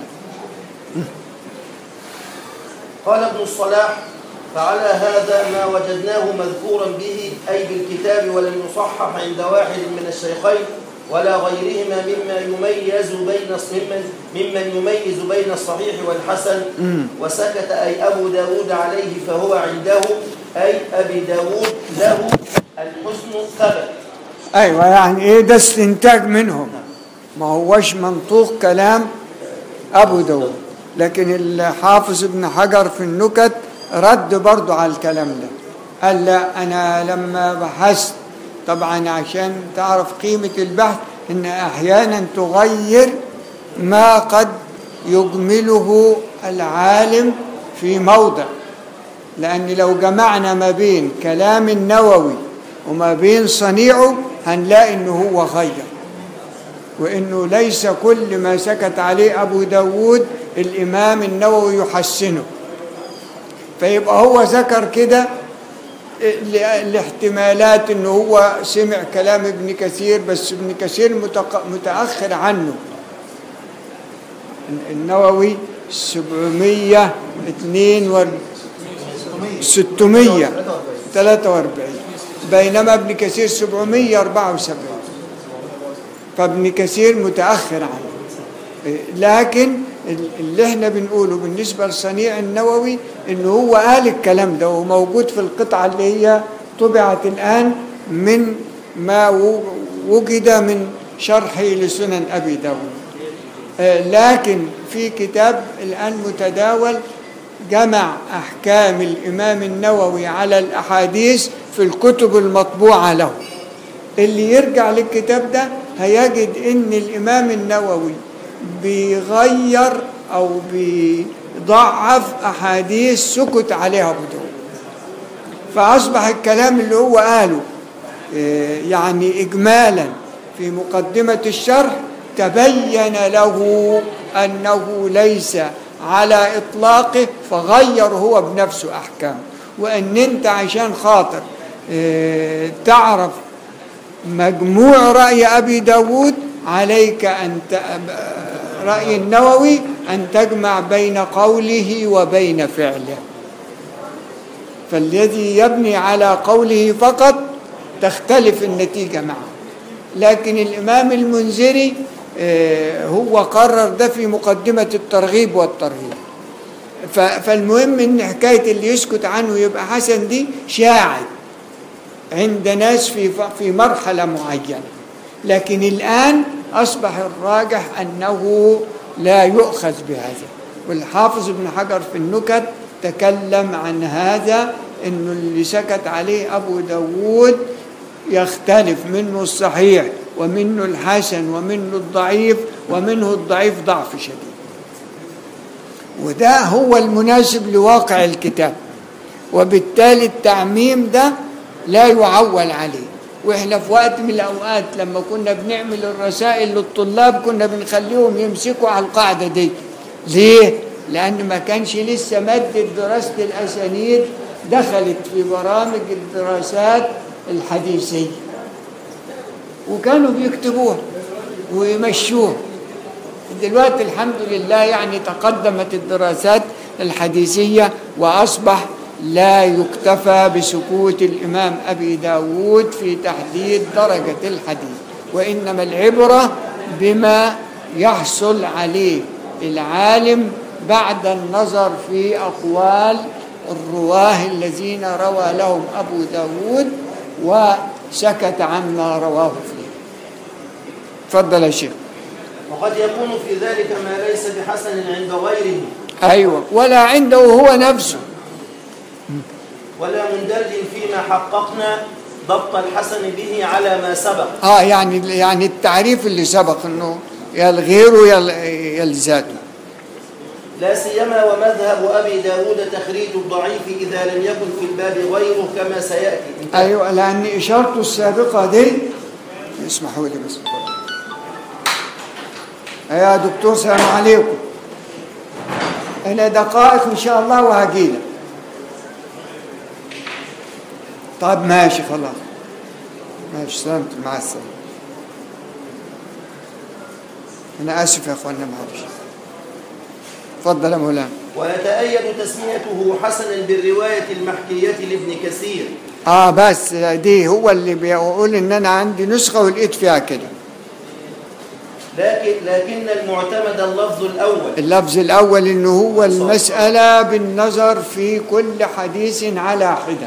قال ابن الصلاح فعلى هذا ما وجدناه مذكورا به أي بالكتاب ولم يصحح عند واحد من الشيخين ولا غيرهما مما يميز بين ممن ممن يميز بين الصحيح والحسن وسكت أي أبو داود عليه فهو عنده أي أبي داود له الحسن ثبت ايوه يعني ايه ده استنتاج منهم ما هوش منطوق كلام ابو داود لكن الحافظ ابن حجر في النكت رد برضو على الكلام ده قال لا انا لما بحثت طبعا عشان تعرف قيمة البحث ان احيانا تغير ما قد يجمله العالم في موضع لأن لو جمعنا ما بين كلام النووي وما بين صنيعه هنلاقي إنه هو غير وإنه ليس كل ما سكت عليه أبو داود الإمام النووي يحسنه فيبقى هو ذكر كده ال- الاحتمالات انه هو سمع كلام ابن كثير بس ابن كثير متق- متأخر عنه النووي 742 643 بينما ابن كثير 774 فابن كثير متأخر عنه لكن اللي احنا بنقوله بالنسبة لصنيع النووي انه هو قال الكلام ده وموجود في القطعة اللي هي طبعت الآن من ما و- وجد من شرحه لسنن أبي داود آه، لكن في كتاب الآن متداول جمع أحكام الإمام النووي على الأحاديث في الكتب المطبوعة له اللي يرجع للكتاب ده هيجد ان الامام النووي بيغير او بيضعف احاديث سكت عليها ابو داود فاصبح الكلام اللي هو قاله آه، يعني اجمالا في مقدمه الشرح تبين له انه ليس على اطلاقه فغير هو بنفسه احكام وان انت عشان خاطر آه، تعرف مجموع رأي أبي داود عليك أن ت... رأي النووي أن تجمع بين قوله وبين فعله فالذي يبني على قوله فقط تختلف النتيجة معه لكن الإمام المنذري آه، هو قرر ده في مقدمة الترغيب والترهيب ف- فالمهم ان حكايه اللي يسكت عنه يبقى حسن دي شاعت عند ناس في في مرحله معينه لكن الان اصبح الراجح انه لا يؤخذ بهذا والحافظ ابن حجر في النكت تكلم عن هذا انه اللي سكت عليه ابو داود يختلف منه الصحيح ومنه الحسن ومنه الضعيف ومنه الضعيف ضعف شديد وده هو المناسب لواقع الكتاب وبالتالي التعميم ده لا يعول عليه واحنا في وقت من الاوقات لما كنا بنعمل الرسائل للطلاب كنا بنخليهم يمسكوا على القاعده دي ليه لان ما كانش لسه ماده دراسه الاسانيد دخلت في برامج الدراسات الحديثيه وكانوا بيكتبوها ويمشوها دلوقتي الحمد لله يعني تقدمت الدراسات الحديثية وأصبح لا يكتفى بسكوت الإمام أبي داود في تحديد درجة الحديث وإنما العبرة بما يحصل عليه العالم بعد النظر في أقوال الرواه الذين روى لهم أبو داود وسكت عما رواه فيه تفضل يا شيخ وقد يكون في ذلك ما ليس بحسن عند غيره أيوة ولا عنده هو نفسه ولا مندرج فيما حققنا ضبط الحسن به على ما سبق اه يعني يعني التعريف اللي سبق انه يا الغير يا ال- يا الذاته لا سيما ومذهب أبي داود تخريج الضعيف إذا لم يكن في الباب غيره كما سيأتي ايوه لان اشارته السابقه دي اسمحوا لي بس يا دكتور سلام عليكم انا دقائق ان شاء الله وهجيلك طب ماشي خلاص ماشي سلامت مع السلامه انا اسف يا اخوانا معلش اتفضل يا مولانا ويتأيد تسميته حسنا بالرواية المحكية لابن كثير اه بس دي هو اللي بيقول ان انا عندي نسخه ولقيت فيها كده لكن لكن المعتمد اللفظ الأول اللفظ الأول إنه هو المسألة بالنظر في كل حديث على حدة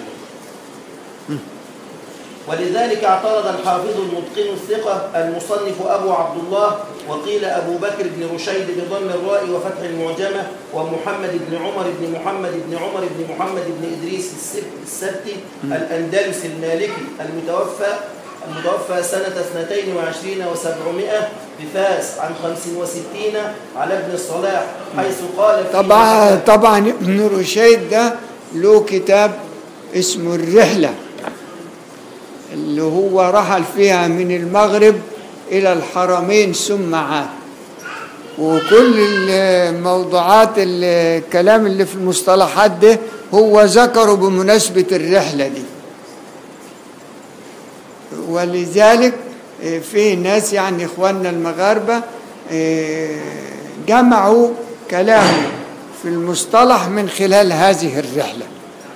ولذلك اعترض الحافظ المتقن الثقة المصنف أبو عبد الله وقيل أبو بكر بن رشيد بضم الراء وفتح المعجمة ومحمد بن عمر بن محمد بن عمر بن محمد بن إدريس السب- السبتي الأندلسي المالكي المتوفى المتوفى سنة 22 و700 بفاس عن 65 على ابن الصلاح حيث قال في طبعا طبعا ابن رشيد ده له كتاب اسمه الرحلة اللي هو رحل فيها من المغرب إلى الحرمين ثم عاد وكل الموضوعات الكلام اللي في المصطلحات ده هو ذكره بمناسبة الرحلة دي ولذلك آه، في ناس يعني اخواننا المغاربه آه، جمعوا كلامه في المصطلح من خلال هذه الرحله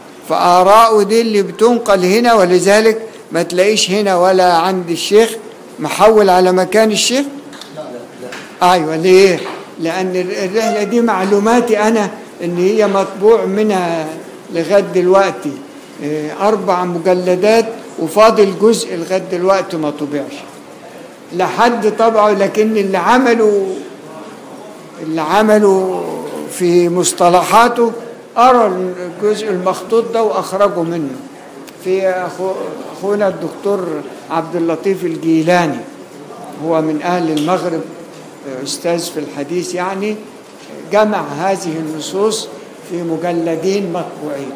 فآراءه دي اللي بتنقل هنا ولذلك ما تلاقيش هنا ولا عند الشيخ محول على مكان الشيخ ايوه ليه لان الرحله دي معلوماتي انا ان هي مطبوع منها لغايه دلوقتي آه، اربع مجلدات وفاضل جزء لغايه دلوقتي ما طبعش لحد طبعه لكن اللي عملوا اللي عملوا في مصطلحاته أرى الجزء المخطوط ده وأخرجوا منه في أخو أخونا الدكتور عبد اللطيف الجيلاني هو من أهل المغرب أستاذ في الحديث يعني جمع هذه النصوص في مجلدين مطبوعين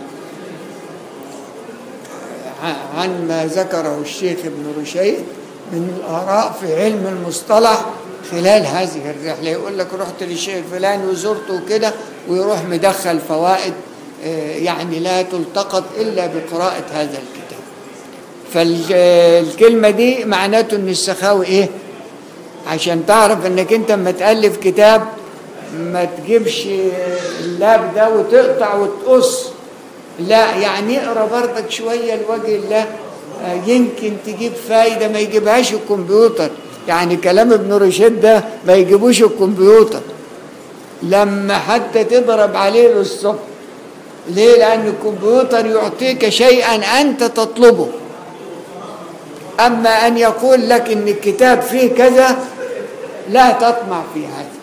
ع- عن ما ذكره الشيخ ابن رشيد من الآراء في علم المصطلح خلال هذه الرحلة يقول لك رحت للشيخ الفلاني وزرته وكده ويروح مدخل فوائد آه، يعني لا تلتقط إلا بقراءة هذا الكتاب فالكلمة دي معناته ان السخاوي ايه عشان تعرف انك انت اما تألف كتاب ما تجيبش اللاب ده وتقطع وتقص لا يعني اقرا برضك شويه لوجه الله آه، يمكن تجيب فايده ما يجيبهاش الكمبيوتر يعني كلام ابن رشيد ده ما يجيبوش الكمبيوتر لما حتى تضرب عليه للصبح ليه لان الكمبيوتر يعطيك شيئا انت تطلبه اما ان يقول لك ان الكتاب فيه كذا لا تطمع في هذا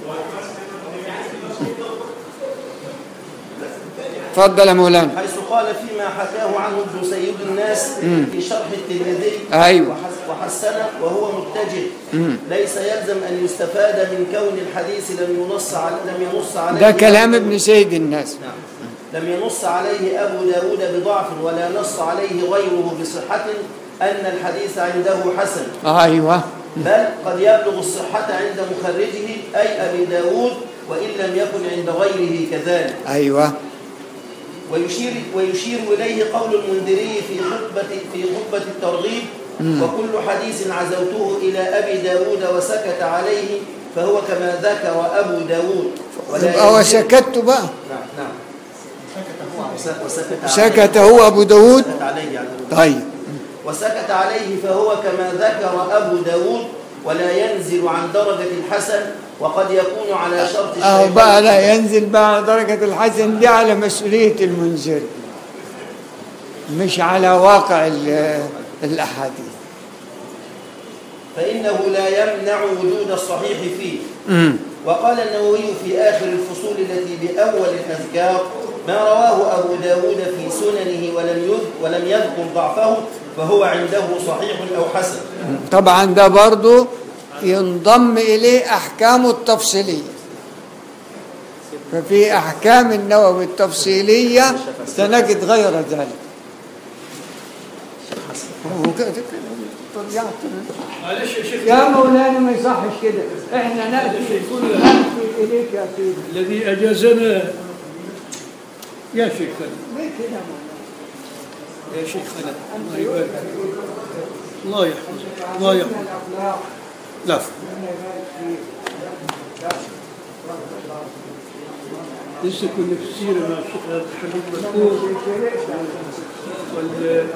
تفضل يا مولانا حيث قال فيما حكاه عنه ابن سيد الناس في شرح الترمذي أيوة. وحس- وحسنه وهو متجه ليس يلزم ان يستفاد من كون الحديث لم ينص على لم ينص عليه ده كلام ابن سيد الناس نعم لم ينص عليه أبو داود بضعف ولا نص عليه غيره بصحة أن الحديث عنده حسن ايوه بل قد يبلغ الصحة عند مخرجه أي أبي داود وإن لم يكن عند غيره كذلك ايوه ويشير, ويشير إليه قول المنذري في خطبة, في خطبة الترغيب وكل حديث عزوته إلى أبي داود وسكت عليه فهو كما ذكر أبو داود يبقى وسكت بقى نعم نعم وسكت وسكت عليه. سكت هو ابو داود سكت عليه يعني طيب وسكت عليه فهو كما ذكر أبو داود ولا ينزل عن درجة الحسن وقد يكون على شرط اهو الشيخين بقى لا ينزل بقى درجة الحسن دي على مسؤولية المنزل مش على واقع ال- الأحاديث فإنه لا يمنع وجود الصحيح فيه أمم. وقال النووي في آخر الفصول التي بأول الأذكار ما رواه أبو داود في سننه ولم يذ ولم يذكر ضعفه فهو عنده صحيح أو حسن طبعا ده برضو ينضم إليه أحكامه التفصيلية ففي أحكام النووي التفصيلية سنجد غير ذلك هو كده- كده- طلعت. معلش يا شيخ يا مولانا ما يصحش كده احنا نأتي نأتي إليك يا سيدي الذي أجازنا يا شيخ خالد ليه كده يا مولانا؟ يا شيخ خالد الله يبارك فيك. الله يحفظك الله يحفظك الأخلاق لا لسه كنا في السيرة مع الشيخ عبد الحميد مذكور وال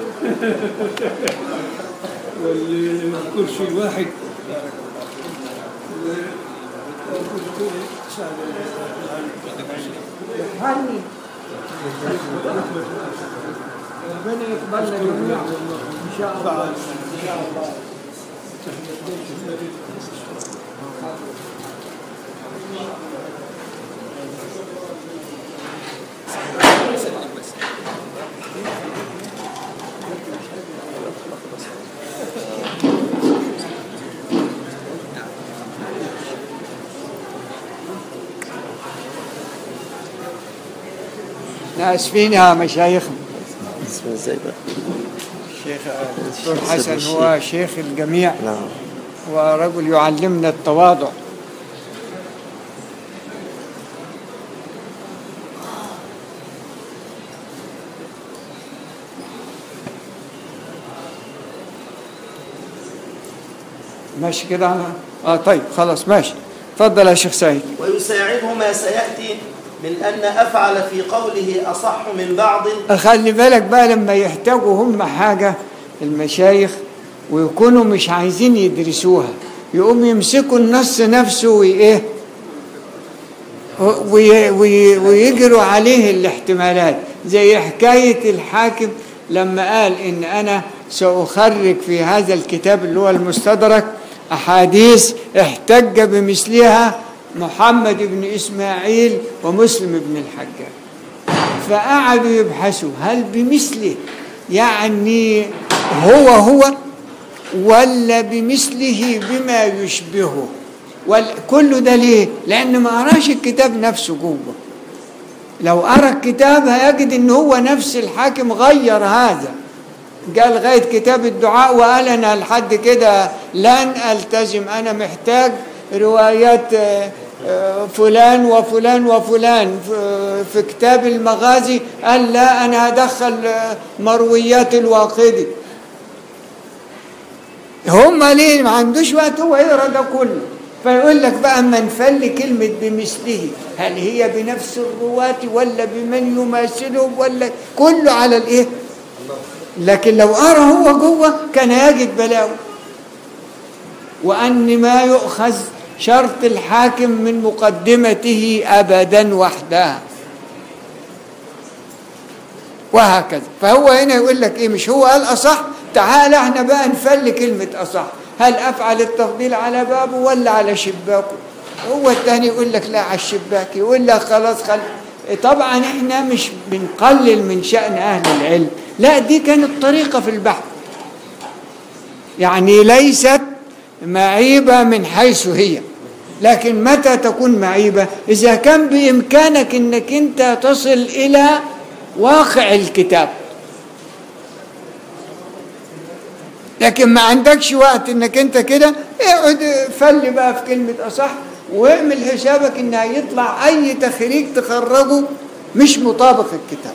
والكرسي الواحد والكرسي سعد هني ربنا يقبلنا جميعا ان شاء الله ان شاء الله احنا اسفين يا مشايخنا اسمه ازاي بقى؟ الشيخ الدكتور حسن هو شيخ الجميع نعم ورجل يعلمنا التواضع ماشي كده أنا- اه طيب خلاص ماشي اتفضل يا شيخ سعيد ويساعده ما سيأتي من أن أفعل في قوله أصح من بعض خلي بالك بقى لما يحتاجوا هم حاجة المشايخ ويكونوا مش عايزين يدرسوها يقوم يمسكوا النص نفسه وإيه وي- وي- ويجروا عليه الاحتمالات زي حكاية الحاكم لما قال إن أنا سأخرج في هذا الكتاب اللي هو المستدرك أحاديث احتج بمثلها محمد بن إسماعيل ومسلم بن الحجاج فقعدوا يبحثوا هل بمثله يعني هو هو ولا بمثله بما يشبهه وال- كل ده ليه لان ما قراش الكتاب نفسه جوه لو قرا الكتاب هيجد ان هو نفس الحاكم غير هذا قال لغايه كتاب الدعاء وقال انا لحد كده لن التزم انا محتاج روايات آه، آه، فلان وفلان وفلان ف- في كتاب المغازي قال لا انا هدخل آه، مرويات الواقدي هم ليه ما عندوش وقت هو يقرا ده كله فيقول لك بقى اما نفل كلمه بمثله هل هي بنفس الرواة ولا بمن يماثله ولا كله على الايه لكن لو قرا هو جوه كان يجد بلاوي وان ما يؤخذ شرط الحاكم من مقدمته ابدا وحدها وهكذا فهو هنا يقول لك ايه مش هو قال اصح تعال احنا بقى نفل كلمه اصح هل افعل التفضيل على بابه ولا على شباكه هو الثاني يقول لك لا على الشباك يقول لك خلاص خل طبعا احنا مش بنقلل من شأن اهل العلم لا دي كانت طريقة في البحث يعني ليست معيبة من حيث هي لكن متى تكون معيبة إذا كان بإمكانك أنك أنت تصل إلى واقع الكتاب لكن ما عندكش وقت انك انت كده اقعد فل بقى في كلمة اصح واعمل حسابك ان هيطلع اي تخريج تخرجه مش مطابق الكتاب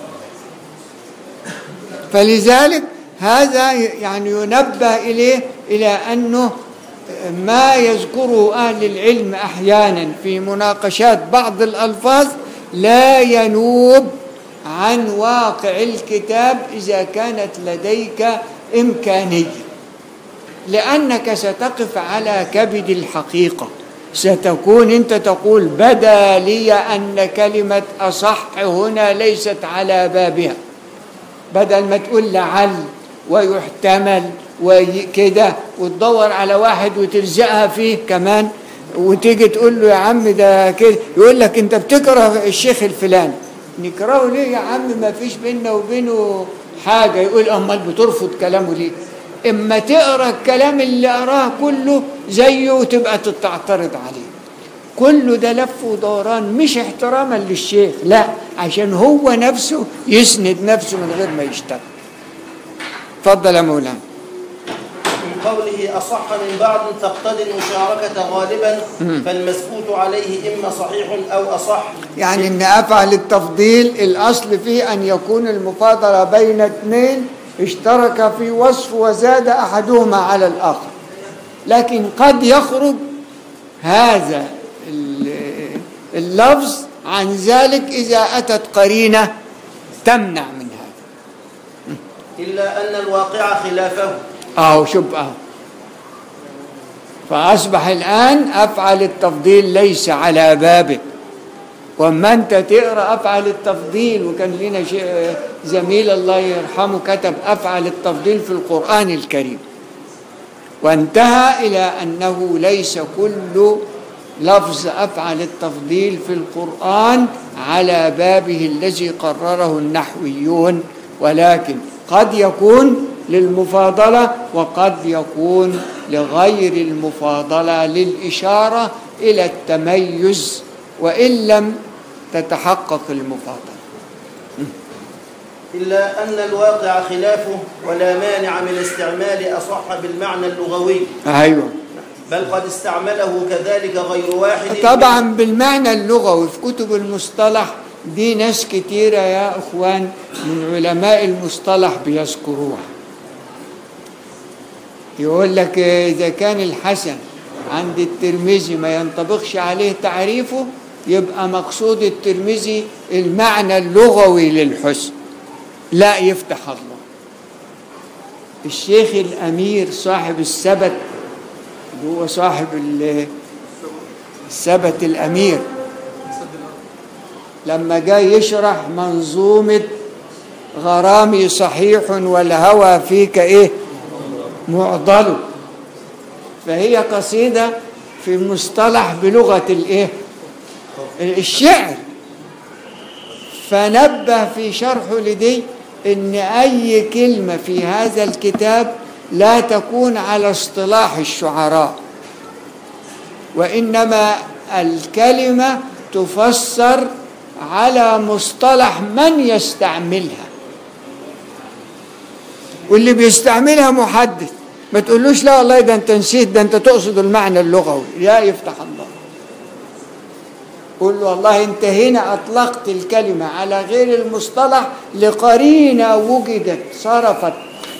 فلذلك هذا يعني ينبه اليه الى انه ما يذكره اهل العلم احيانا في مناقشات بعض الالفاظ لا ينوب عن واقع الكتاب اذا كانت لديك امكانيه لانك ستقف على كبد الحقيقه ستكون انت تقول بدا لي ان كلمه اصح هنا ليست على بابها بدل ما تقول لعل ويحتمل وكده وتدور على واحد وتلزقها فيه كمان وتيجي تقول له يا عم ده كده يقول لك انت بتكره الشيخ الفلاني نكرهه ليه يا عم ما فيش بيننا وبينه حاجة يقول أمال بترفض كلامه ليه إما تقرأ الكلام اللي قراه كله زيه وتبقى تعترض عليه كله ده لف ودوران مش احتراما للشيخ لا عشان هو نفسه يسند نفسه من غير ما يشتغل اتفضل يا مولانا من قوله أصح من بعض تقتضي المشاركة غالبا فالمسكوت عليه إما صحيح أو أصح يعني ان افعل التفضيل الاصل فيه ان يكون المفاضله بين اثنين اشترك في وصف وزاد احدهما على الاخر لكن قد يخرج هذا ال- اللفظ عن ذلك اذا اتت قرينه تمنع من هذا إلا أن الواقع خلافه اهو شوف اهو فاصبح الان افعل التفضيل ليس على بابه واما انت تقرا افعل التفضيل وكان لنا شيء زميل الله يرحمه كتب افعل التفضيل في القران الكريم وانتهى الى انه ليس كل لفظ افعل التفضيل في القران على بابه الذي قرره النحويون ولكن قد يكون للمفاضله وقد يكون لغير المفاضله للاشاره الى التميز وان لم تتحقق المفاضله إلا أن الواقع خلافه ولا مانع من استعمال أصح بالمعنى اللغوي ايوه بل قد استعمله كذلك غير واحد طبعا بالمعنى اللغوي في كتب المصطلح دي ناس كتيرة يا أخوان من علماء المصطلح بيذكروها يقول لك إذا كان الحسن عند الترمذي ما ينطبقش عليه تعريفه يبقى مقصود الترمذي المعنى اللغوي للحسن لا يفتح الله الشيخ الأمير صاحب السبت اللي هو صاحب ال- السبت الأمير لما جاي يشرح منظومة غرامي صحيح والهوى فيك إيه معضل فهي قصيدة في مصطلح بلغة الإيه الشعر فنبه في شرحه لدي ان اي كلمه في هذا الكتاب لا تكون على اصطلاح الشعراء وانما الكلمه تفسر على مصطلح من يستعملها واللي بيستعملها محدث ما تقولوش لا والله ده انت نسيت ده انت تقصد المعنى اللغوي لا يفتح الله قول له والله انت هنا اطلقت الكلمه على غير المصطلح لقرينه وجدت صرفت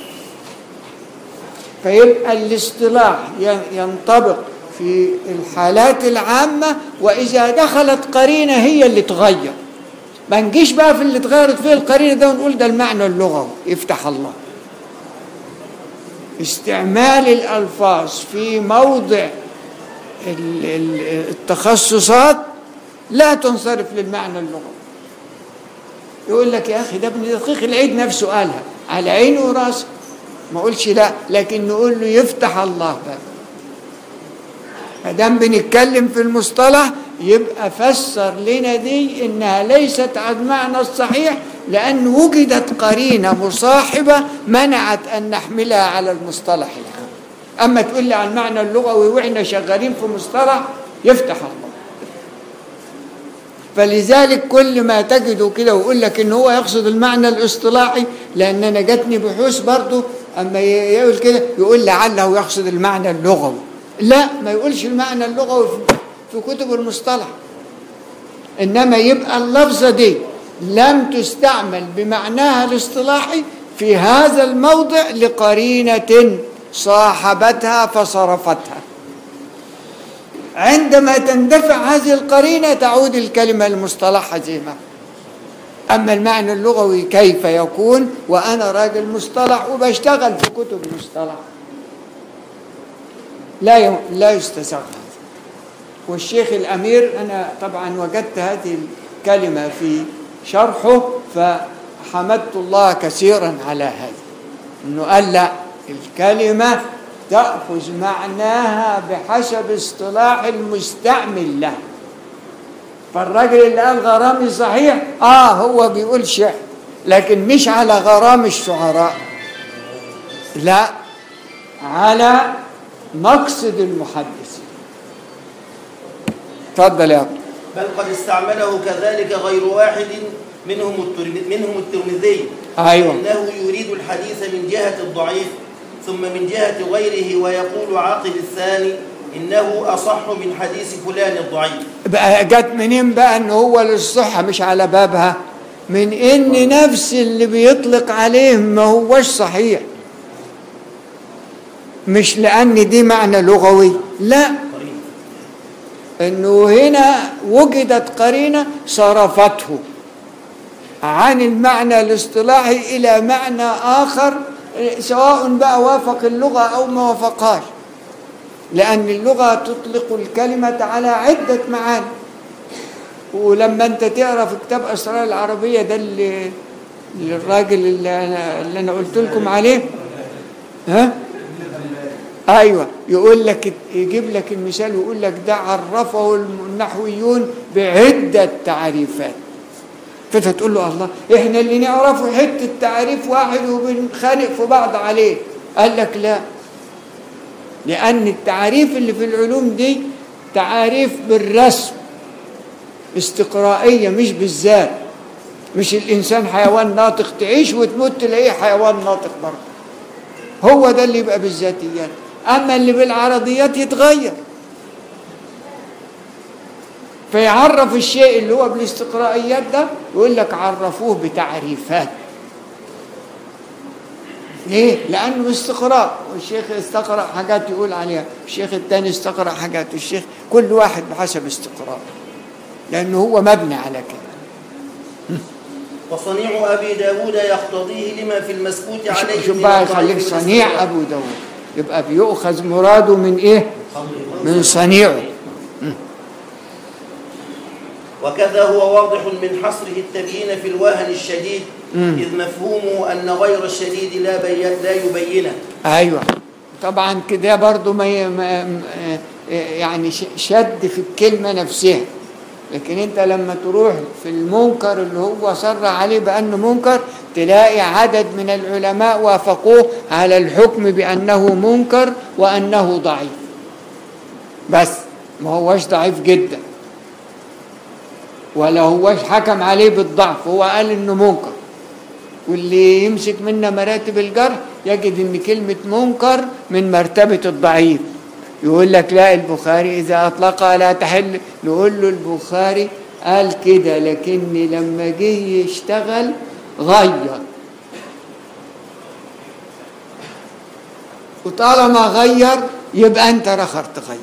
فيبقى الاصطلاح ين- ينطبق في الحالات العامه واذا دخلت قرينه هي اللي تغير ما نجيش بقى في اللي اتغيرت فيه القرينه ده ونقول ده المعنى اللغوي يفتح الله استعمال الالفاظ في موضع ال- ال- التخصصات لا تنصرف للمعنى اللغوي يقول لك يا اخي ده ابن دقيق العيد نفسه قالها على عينه وراسه ما اقولش لا لكن نقول له يفتح الله بقى ما دام بنتكلم في المصطلح يبقى فسر لنا دي انها ليست على المعنى الصحيح لان وجدت قرينه مصاحبه منعت ان نحملها على المصطلح العام اما تقول لي على المعنى اللغوي واحنا شغالين في مصطلح يفتح الله فلذلك كل ما تجده كده ويقول لك ان هو يقصد المعنى الاصطلاحي لان انا جاتني بحوث برضه اما ي- يقول كده يقول لعله يقصد المعنى اللغوي لا ما يقولش المعنى اللغوي في- في كتب المصطلح انما يبقى اللفظه دي لم تستعمل بمعناها الاصطلاحي في هذا الموضع لقرينه صاحبتها فصرفتها عندما تندفع هذه القرينة تعود الكلمة المصطلحة زي ما أما المعنى اللغوي كيف يكون وأنا راجل مصطلح وبشتغل في كتب المصطلح لا ي- لا يستساغ هذا والشيخ الأمير أنا طبعا وجدت هذه الكلمة في شرحه فحمدت الله كثيرا على هذا انه قال لا الكلمه تاخذ معناها بحسب اصطلاح المستعمل له فالراجل اللي قال غرامي صحيح اه هو بيقول شعر لكن مش على غرام الشعراء لا على مقصد المحدث تفضل يا ابني بل قد استعمله كذلك غير واحد منهم الترمذي منهم الترمذي أيوة. انه يريد الحديث من جهه الضعيف ثم من جهه غيره ويقول عاقل الثاني انه اصح من حديث فلان الضعيف بقى جت منين بقى ان هو للصحة مش على بابها من ان نفس اللي بيطلق عليه ما هوش صحيح مش لان دي معنى لغوي لا انه هنا وجدت قرينة صرفته عن المعنى الاصطلاحي الى معنى اخر سواء بقى وافق اللغة او ما وافقهاش لأن اللغة تطلق الكلمة على عدة معاني ولما أنت تقرأ في كتاب أسرار العربية ده اللي للراجل اللي أنا, اللي أنا قلت لكم عليه ها أيوة يقول لك يجيب لك المثال ويقول لك ده عرفه النحويون بعدة تعريفات فانت تقول له الله احنا اللي نعرفه حته تعريف واحد وبنخانق في بعض عليه قال لك لا لأن التعاريف اللي في العلوم دي تعاريف بالرسم استقرائية مش بالذات مش الإنسان حيوان ناطق تعيش وتموت تلاقيه حيوان ناطق برضه هو ده اللي يبقى بالذاتيات أما اللي بالعرضيات يتغير فيعرف الشيء اللي هو بالاستقرائيات ده يقول لك عرفوه بتعريفات ليه؟ لأنه استقراء والشيخ استقرأ حاجات يقول عليها الشيخ الثاني استقرأ حاجات الشيخ كل واحد بحسب استقراء لأنه هو مبني على كده وصنيع أبي داود يقتضيه لما في المسكوت عليه شوف من بقى الضعيف يخليك والاستثناء. صنيع ابو داود يبقى بيؤخذ مراده من ايه من صنيعه وكذا هو واضح من حصره التبيين في الوهن الشديد إذ مفهومه أن غير الشديد لا, بي... لا يبينه ايوه طبعا كده برضو ما ي- ما- م- يعني ش- شد في الكلمه نفسها لكن انت لما تروح في المنكر اللي هو صرح عليه بانه منكر تلاقي عدد من العلماء وافقوه على الحكم بانه منكر وانه ضعيف بس ما هوش ضعيف جدا ولا هوش حكم عليه بالضعف هو قال انه منكر واللي يمسك منا مراتب الجرح يجد ان كلمة منكر من مرتبة الضعيف يقول لك لا البخاري اذا اطلقها لا تحل نقول له البخاري قال كده لكن لما جه يشتغل غير وطالما غير يبقى انت رخر تغير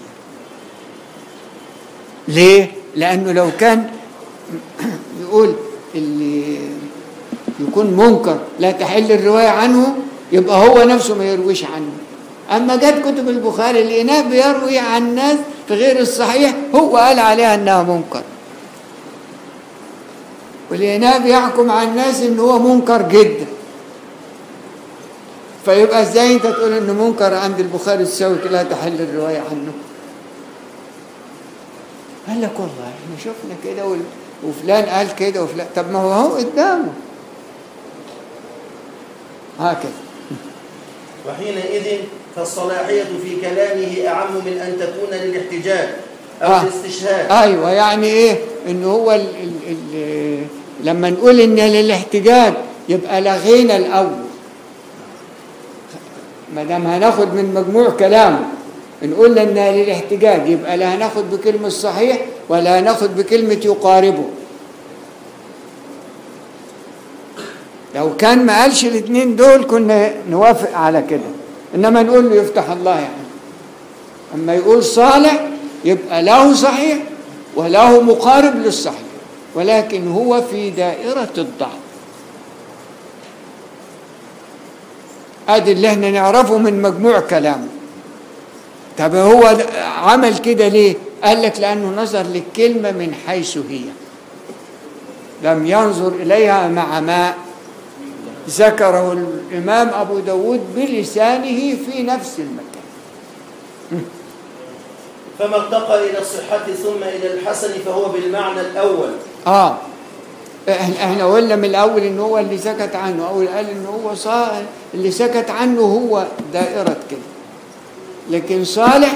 ليه لانه لو كان يقول اللي يكون منكر لا تحل الرواية عنه يبقى هو نفسه ما يرويش عنه أما جت كتب البخاري لقيناه بيروي عن ناس في غير الصحيح هو قال عليها أنها منكر ولقيناه بيحكم على الناس إن هو منكر جدا فيبقى ازاي انت تقول انه منكر عند البخاري السوي لا تحل الروايه عنه قال لك والله احنا شفنا كده وال- وفلان قال كده وفلان طب ما هو هو قدامه هكذا وحينئذ فالصلاحية في كلامه أعم من أن تكون للاحتجاج أو آه. الاستشهاد ايوه يعني ايه ان هو ال ال ال لما نقول ان للاحتجاج يبقى لغينا الاول ما دام هناخد من مجموع كلامه نقول ان للاحتجاج يبقى لا هناخد بكلمه صحيح ولا هناخد بكلمه يقاربه لو كان ما قالش الاثنين دول كنا نوافق على كده انما نقول له يفتح الله يعني أما يقول صالح يبقى له صحيح وله مقارب للصحيح ولكن هو في دائرة الضعف ادي اللي احنا نعرفه من مجموع كلامه طب هو د- عمل كده ليه قال لك لانه نظر للكلمه من حيث هي لم ينظر اليها مع ما ذكره الامام ابو داود بلسانه في نفس المكان فما ارتقى إلى الصحة ثم إلى الحسن فهو بالمعنى الأول اه احنا احنا قلنا من الاول ان هو اللي سكت عنه او قال ان هو صالح اللي سكت عنه هو دائره كده لكن صالح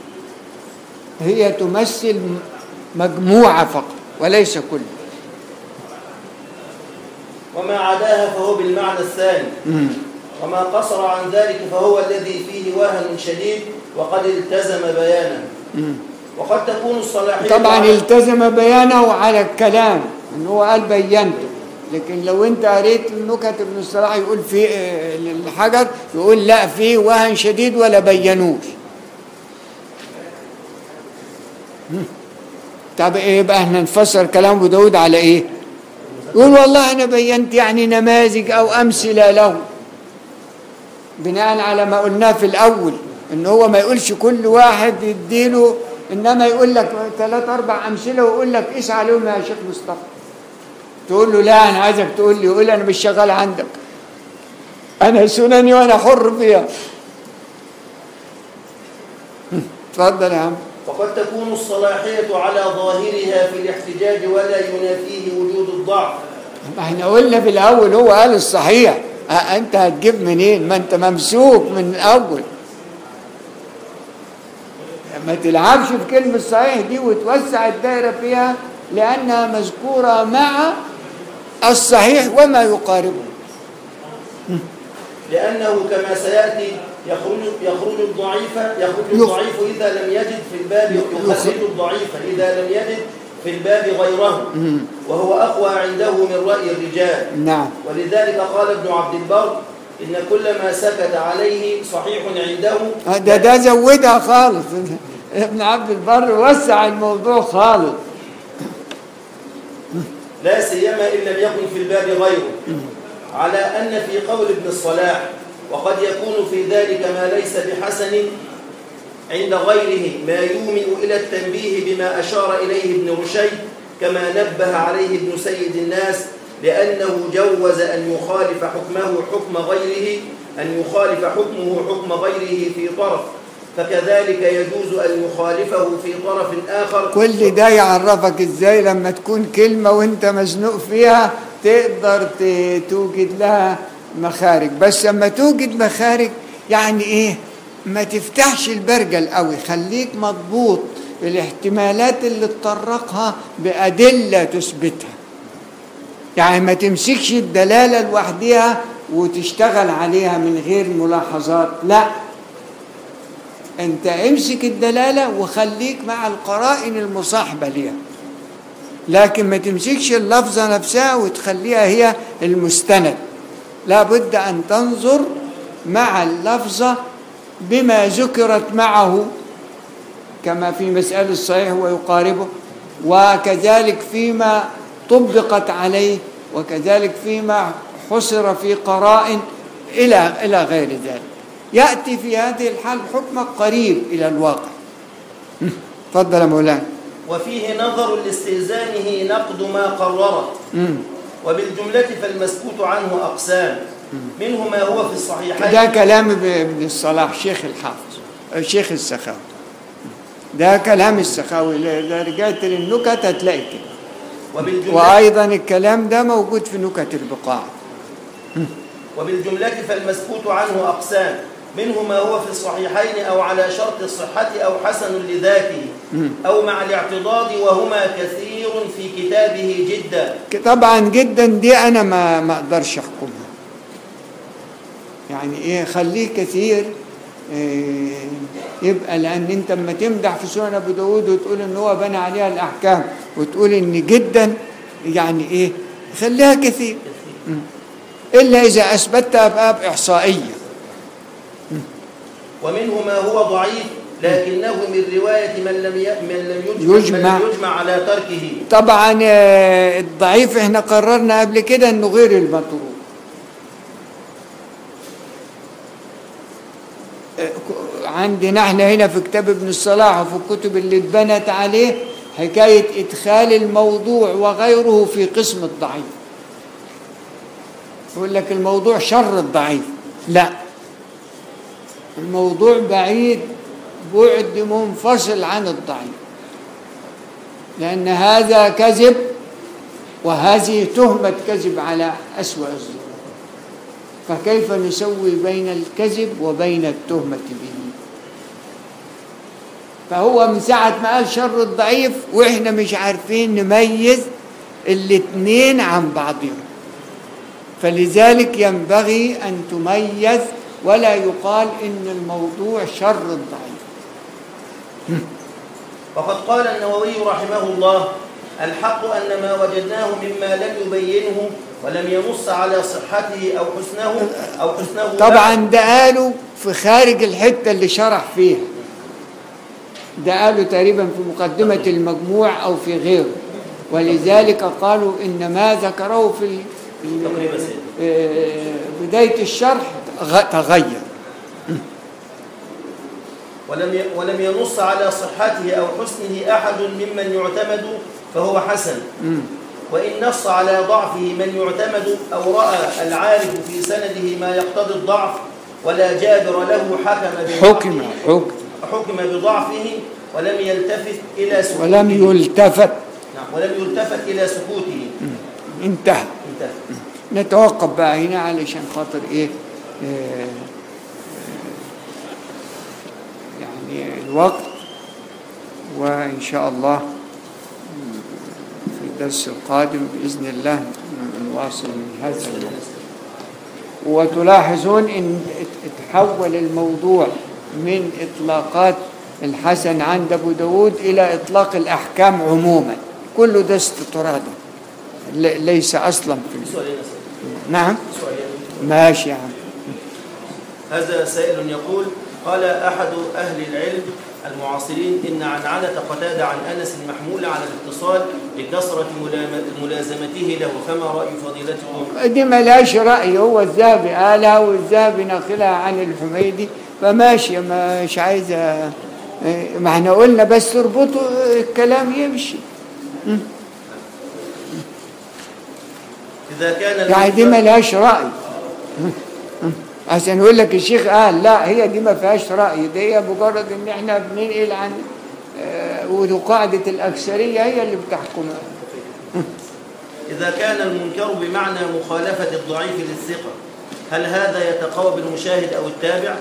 هي تمثل م- مجموعه فقط وليس كله وما عداها فهو بالمعنى الثاني وما قصر عن ذلك فهو الذي فيه وهن شديد وقد التزم بيانا وقد تكون الصلاحية طبعا على- التزم بيانه على الكلام ان هو قال بينته لكن لو انت قريت النكت ابن الصلاح يقول في آه، الحجر يقول لا في وهن شديد ولا بينوش مم. طب ايه بقى احنا نفسر كلام ابو داود على ايه يقول والله انا بينت يعني نماذج او امثله له بناء على ما قلناه في الاول ان هو ما يقولش كل واحد يديله انما يقول لك ثلاث اربع امثله ويقول لك قيس عليهم يا شيخ مصطفى تقول له لا انا عايزك تقول لي يقول انا مش شغال عندك انا سنني وانا حر فيها اتفضل يا عم وقد تكون الصلاحية على ظاهرها في الاحتجاج ولا ينافيه وجود الضعف ما احنا قلنا في الاول هو قال الصحيح اه انت هتجيب منين ما انت ممسوك من الاول ما تلعبش في كلمة صحيح دي وتوسع الدائرة فيها لأنها مذكورة مع الصحيح وما يقاربه لأنه كما سيأتي يخرج يخرج الضعيف يخرج يخ- الضعيف إذا لم يجد في الباب يخ- يخرج الضعيف إذا لم يجد في الباب غيره وهو أقوى عنده من رأي الرجال نعم ولذلك قال ابن عبد البر إن كل ما سكت عليه صحيح عنده اه ده ده زودها خالص ابن عبد البر وسع الموضوع خالص لا سيما إن لم يكن في الباب غيره على أن في قول ابن الصلاح وقد يكون في ذلك ما ليس بحسن عند غيره ما يومئ إلى التنبيه بما أشار إليه ابن رشيد كما نبه عليه ابن سيد الناس لأنه جوز أن يخالف حكمه حكم غيره أن يخالف حكمه حكم غيره في طرف فكذلك يجوز أن يخالفه في طرف آخر كل ده يعرفك ازاي لما تكون كلمة وانت مزنوق فيها تقدر ت- توجد لها مخارج بس لما توجد مخارج يعني ايه ما تفتحش البرجل قوي خليك مضبوط بالاحتمالات اللي تطرقها بأدلة تثبتها يعني ما تمسكش الدلالة لوحدها وتشتغل عليها من غير ملاحظات لا انت امسك الدلالة وخليك مع القرائن المصاحبة ليها لكن ما تمسكش اللفظة نفسها وتخليها هي المستند لا بد أن تنظر مع اللفظة بما ذكرت معه كما في مسألة الصحيح ويقاربه وكذلك فيما طبقت عليه وكذلك فيما حصر في قرائن إلى إلى غير ذلك يأتي في هذه الحال حكم قريب إلى الواقع تفضل يا مولانا وفيه نظر لاستئذانه نقد ما قرره مم. وبالجملة فالمسكوت عنه أقسام منه ما هو في ده الصحيحين كلام ابن الصلاح شيخ الحافظ شيخ السخاوي ده كلام السخاوي إذا رجعت للنكت هتلاقي كده وبالجملة, وأيضا الكلام ده موجود في نكت البقاع وبالجملة فالمسكوت عنه أقسام منه ما هو في الصحيحين أو على شرط الصحة أو حسن لذاته أو مع الاعتضاد وهما كثير في كتابه جدا طبعا جدا دي انا ما ما اقدرش احكمها يعني ايه خليه كثير إيه يبقى لان انت اما تمدح في سنن ابو داود وتقول ان هو بنى عليها الاحكام وتقول ان جدا يعني ايه خليها كثير مم. الا اذا اثبتها بقى باحصائيه ومنه ما هو ضعيف لكنه من رواية من لم ي... من لم يجمع, يجمع. من لم يجمع على تركه طبعا آه، الضعيف احنا قررنا قبل كده انه غير المطروح آه، ك- عندنا احنا هنا في كتاب ابن الصلاح وفي الكتب اللي اتبنت عليه حكاية إدخال الموضوع وغيره في قسم الضعيف يقول لك الموضوع شر الضعيف لا الموضوع بعيد بعد منفصل عن الضعيف لأن هذا كذب وهذه تهمة كذب على أسوأ الظروف فكيف نسوي بين الكذب وبين التهمة به فهو من ساعة ما قال شر الضعيف وإحنا مش عارفين نميز الاتنين عن بعضهم فلذلك ينبغي أن تميز ولا يقال إن الموضوع شر الضعيف وقد قال النووي رحمه الله الحق أن ما وجدناه مما لم يبينه ولم ينص على صحته أو حسنه أو حسنه طبعا ده قالوا في خارج الحتة اللي شرح فيها ده قالوا تقريبا في مقدمة المجموع أو في غيره ولذلك قالوا إن ما ذكره في ال- في تقريبا سيد. آه، بداية الشرح غ- تغير ولم ي- ولم ينص على صحته أو حسنه أحد ممن يعتمد فهو حسن وإن نص على ضعفه من يعتمد أو رأى العارف في سنده ما يقتضي الضعف ولا جابر له حكم بضعفه حكم حكم حكم بضعفه ولم يلتفت إلى سكوته ولم يلتفت نعم ولم يلتفت إلى سكوته انتهى انتهى نتوقف بقى هنا علشان خاطر ايه آه، آه، يعني الوقت وان شاء الله في الدرس القادم باذن الله نواصل من هذا الموضوع وتلاحظون ان ات- اتحول الموضوع من اطلاقات الحسن عند ابو داود الى اطلاق الاحكام عموما كله ده استطرادا ل- ليس اصلا في سؤالين يا سيدي. نعم سؤالين ماشي يا عم هذا سائل يقول قال أحد أهل العلم المعاصرين إن عنعنة قتادة عن أنس محمولة على الاتصال لكثرة ملام- ملازمته له فما رأي فضيلتكم دي ملهاش رأي هو الذهبي قالها والذهبي ناقلها عن الحميدي فماشي مش عايزة ما احنا قلنا بس تربطوا الكلام يمشي إذا كان يعني دي المنكر- ملهاش رأي عشان يقول لك الشيخ قال لا هي دي ما فيهاش رأي دي هي مجرد ان احنا بننقل عن آه، ودي قاعدة الأكثرية هي اللي بتحكمها إذا كان المنكر بمعنى مخالفة الضعيف للثقة هل هذا يتقوى بالمشاهد أو التابع؟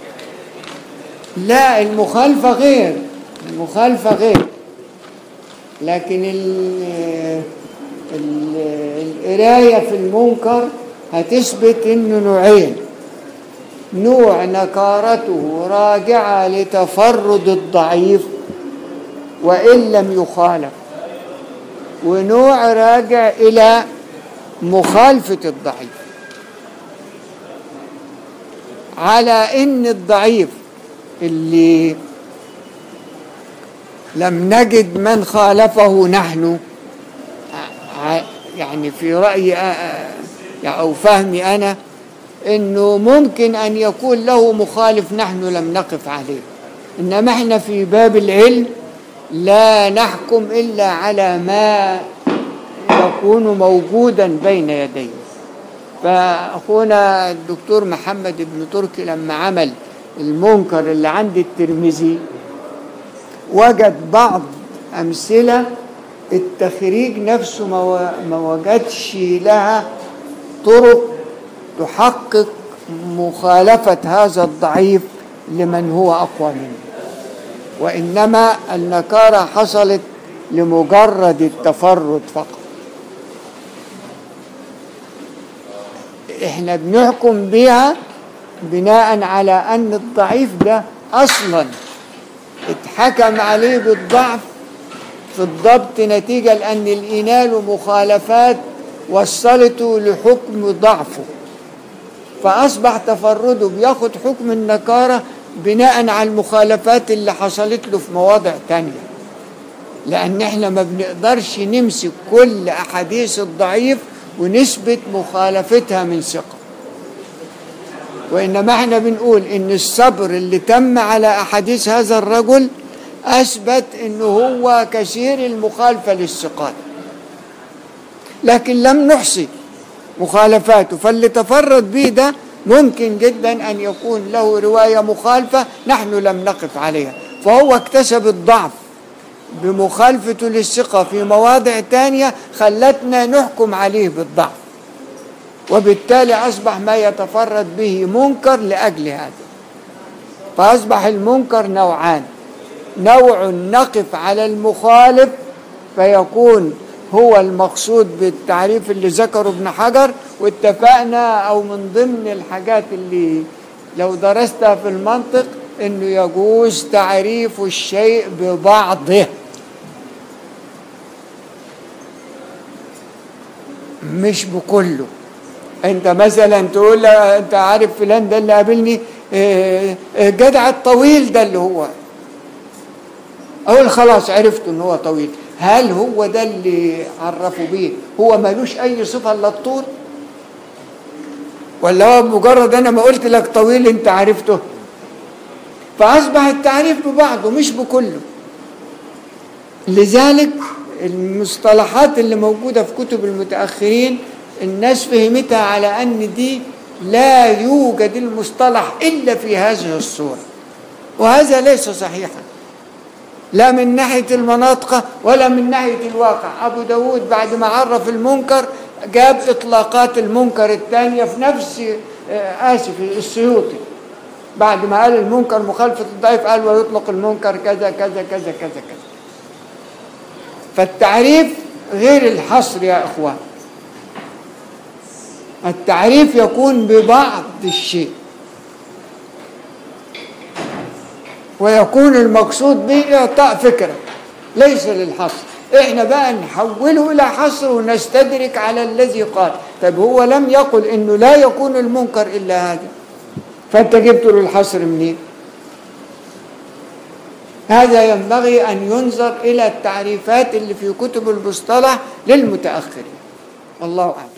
لا المخالفة غير المخالفة غير لكن ال ال القراية في المنكر هتثبت انه نوعين نوع نكارته راجعة لتفرد الضعيف وإن لم يخالف ونوع راجع إلى مخالفة الضعيف على ان الضعيف اللي لم نجد من خالفه نحن ع- يعني في رأيي أ- أ- أو فهمي أنا أنه ممكن أن يكون له مخالف نحن لم نقف عليه إنما احنا في باب العلم لا نحكم إلا على ما يكون موجودا بين يديه فأخونا الدكتور محمد بن تركي لما عمل المنكر اللي عند الترمذي وجد بعض أمثلة التخريج نفسه ما و- ما وجدش لها طرق تحقق مخالفة هذا الضعيف لمن هو أقوى منه وإنما النكارة حصلت لمجرد التفرد فقط احنا بنحكم بها بناء على ان الضعيف ده اصلا اتحكم عليه بالضعف في الضبط نتيجة لأن الإنال مخالفات وصلته لحكم ضعفه فأصبح تفرده بياخد حكم النكارة بناء على المخالفات اللي حصلت له في مواضع تانية لأن احنا ما بنقدرش نمسك كل أحاديث الضعيف ونثبت مخالفتها من ثقة وإنما احنا بنقول إن الصبر اللي تم على أحاديث هذا الرجل أثبت إنه هو كثير المخالفة للثقات لكن لم نحصي مخالفاته فاللي تفرد به ده ممكن جدا أن يكون له رواية مخالفة نحن لم نقف عليها فهو اكتسب الضعف بمخالفته للثقة في مواضع تانية خلتنا نحكم عليه بالضعف وبالتالي أصبح ما يتفرد به منكر لأجل هذا فأصبح المنكر نوعان نوع نقف على المخالف فيكون هو المقصود بالتعريف اللي ذكره ابن حجر واتفقنا أو من ضمن الحاجات اللي لو درستها في المنطق انه يجوز تعريف الشيء ببعضه مش بكله انت مثلا تقول له انت عارف فلان ده اللي قابلني اه، اه، جدع الطويل ده اللي هو اقول خلاص عرفت ان هو طويل هل هو ده اللي عرفوا بيه هو ملوش اي صفه الا الطول ولا هو مجرد انا ما قلت لك طويل انت عرفته فاصبح التعريف ببعضه مش بكله لذلك المصطلحات اللي موجوده في كتب المتاخرين الناس فهمتها على ان دي لا يوجد المصطلح الا في هذه الصوره وهذا ليس صحيحا لا من ناحية المناطق ولا من ناحية الواقع أبو داود بعد ما عرف المنكر جاب إطلاقات المنكر الثانية في نفس آه، آسف السيوطي بعد ما قال المنكر مخالفة الضعيف قال ويطلق المنكر كذا كذا كذا كذا كذا فالتعريف غير الحصر يا إخوان التعريف يكون ببعض الشيء ويكون المقصود به إعطاء فكرة ليس للحصر احنا بقى نحوله إلى حصر ونستدرك على الذي قال طب هو لم يقل إنه لا يكون المنكر إلا هذا فأنت جبت له الحصر منين هذا ينبغي أن ينظر إلى التعريفات اللي في كتب المصطلح للمتأخرين والله أعلم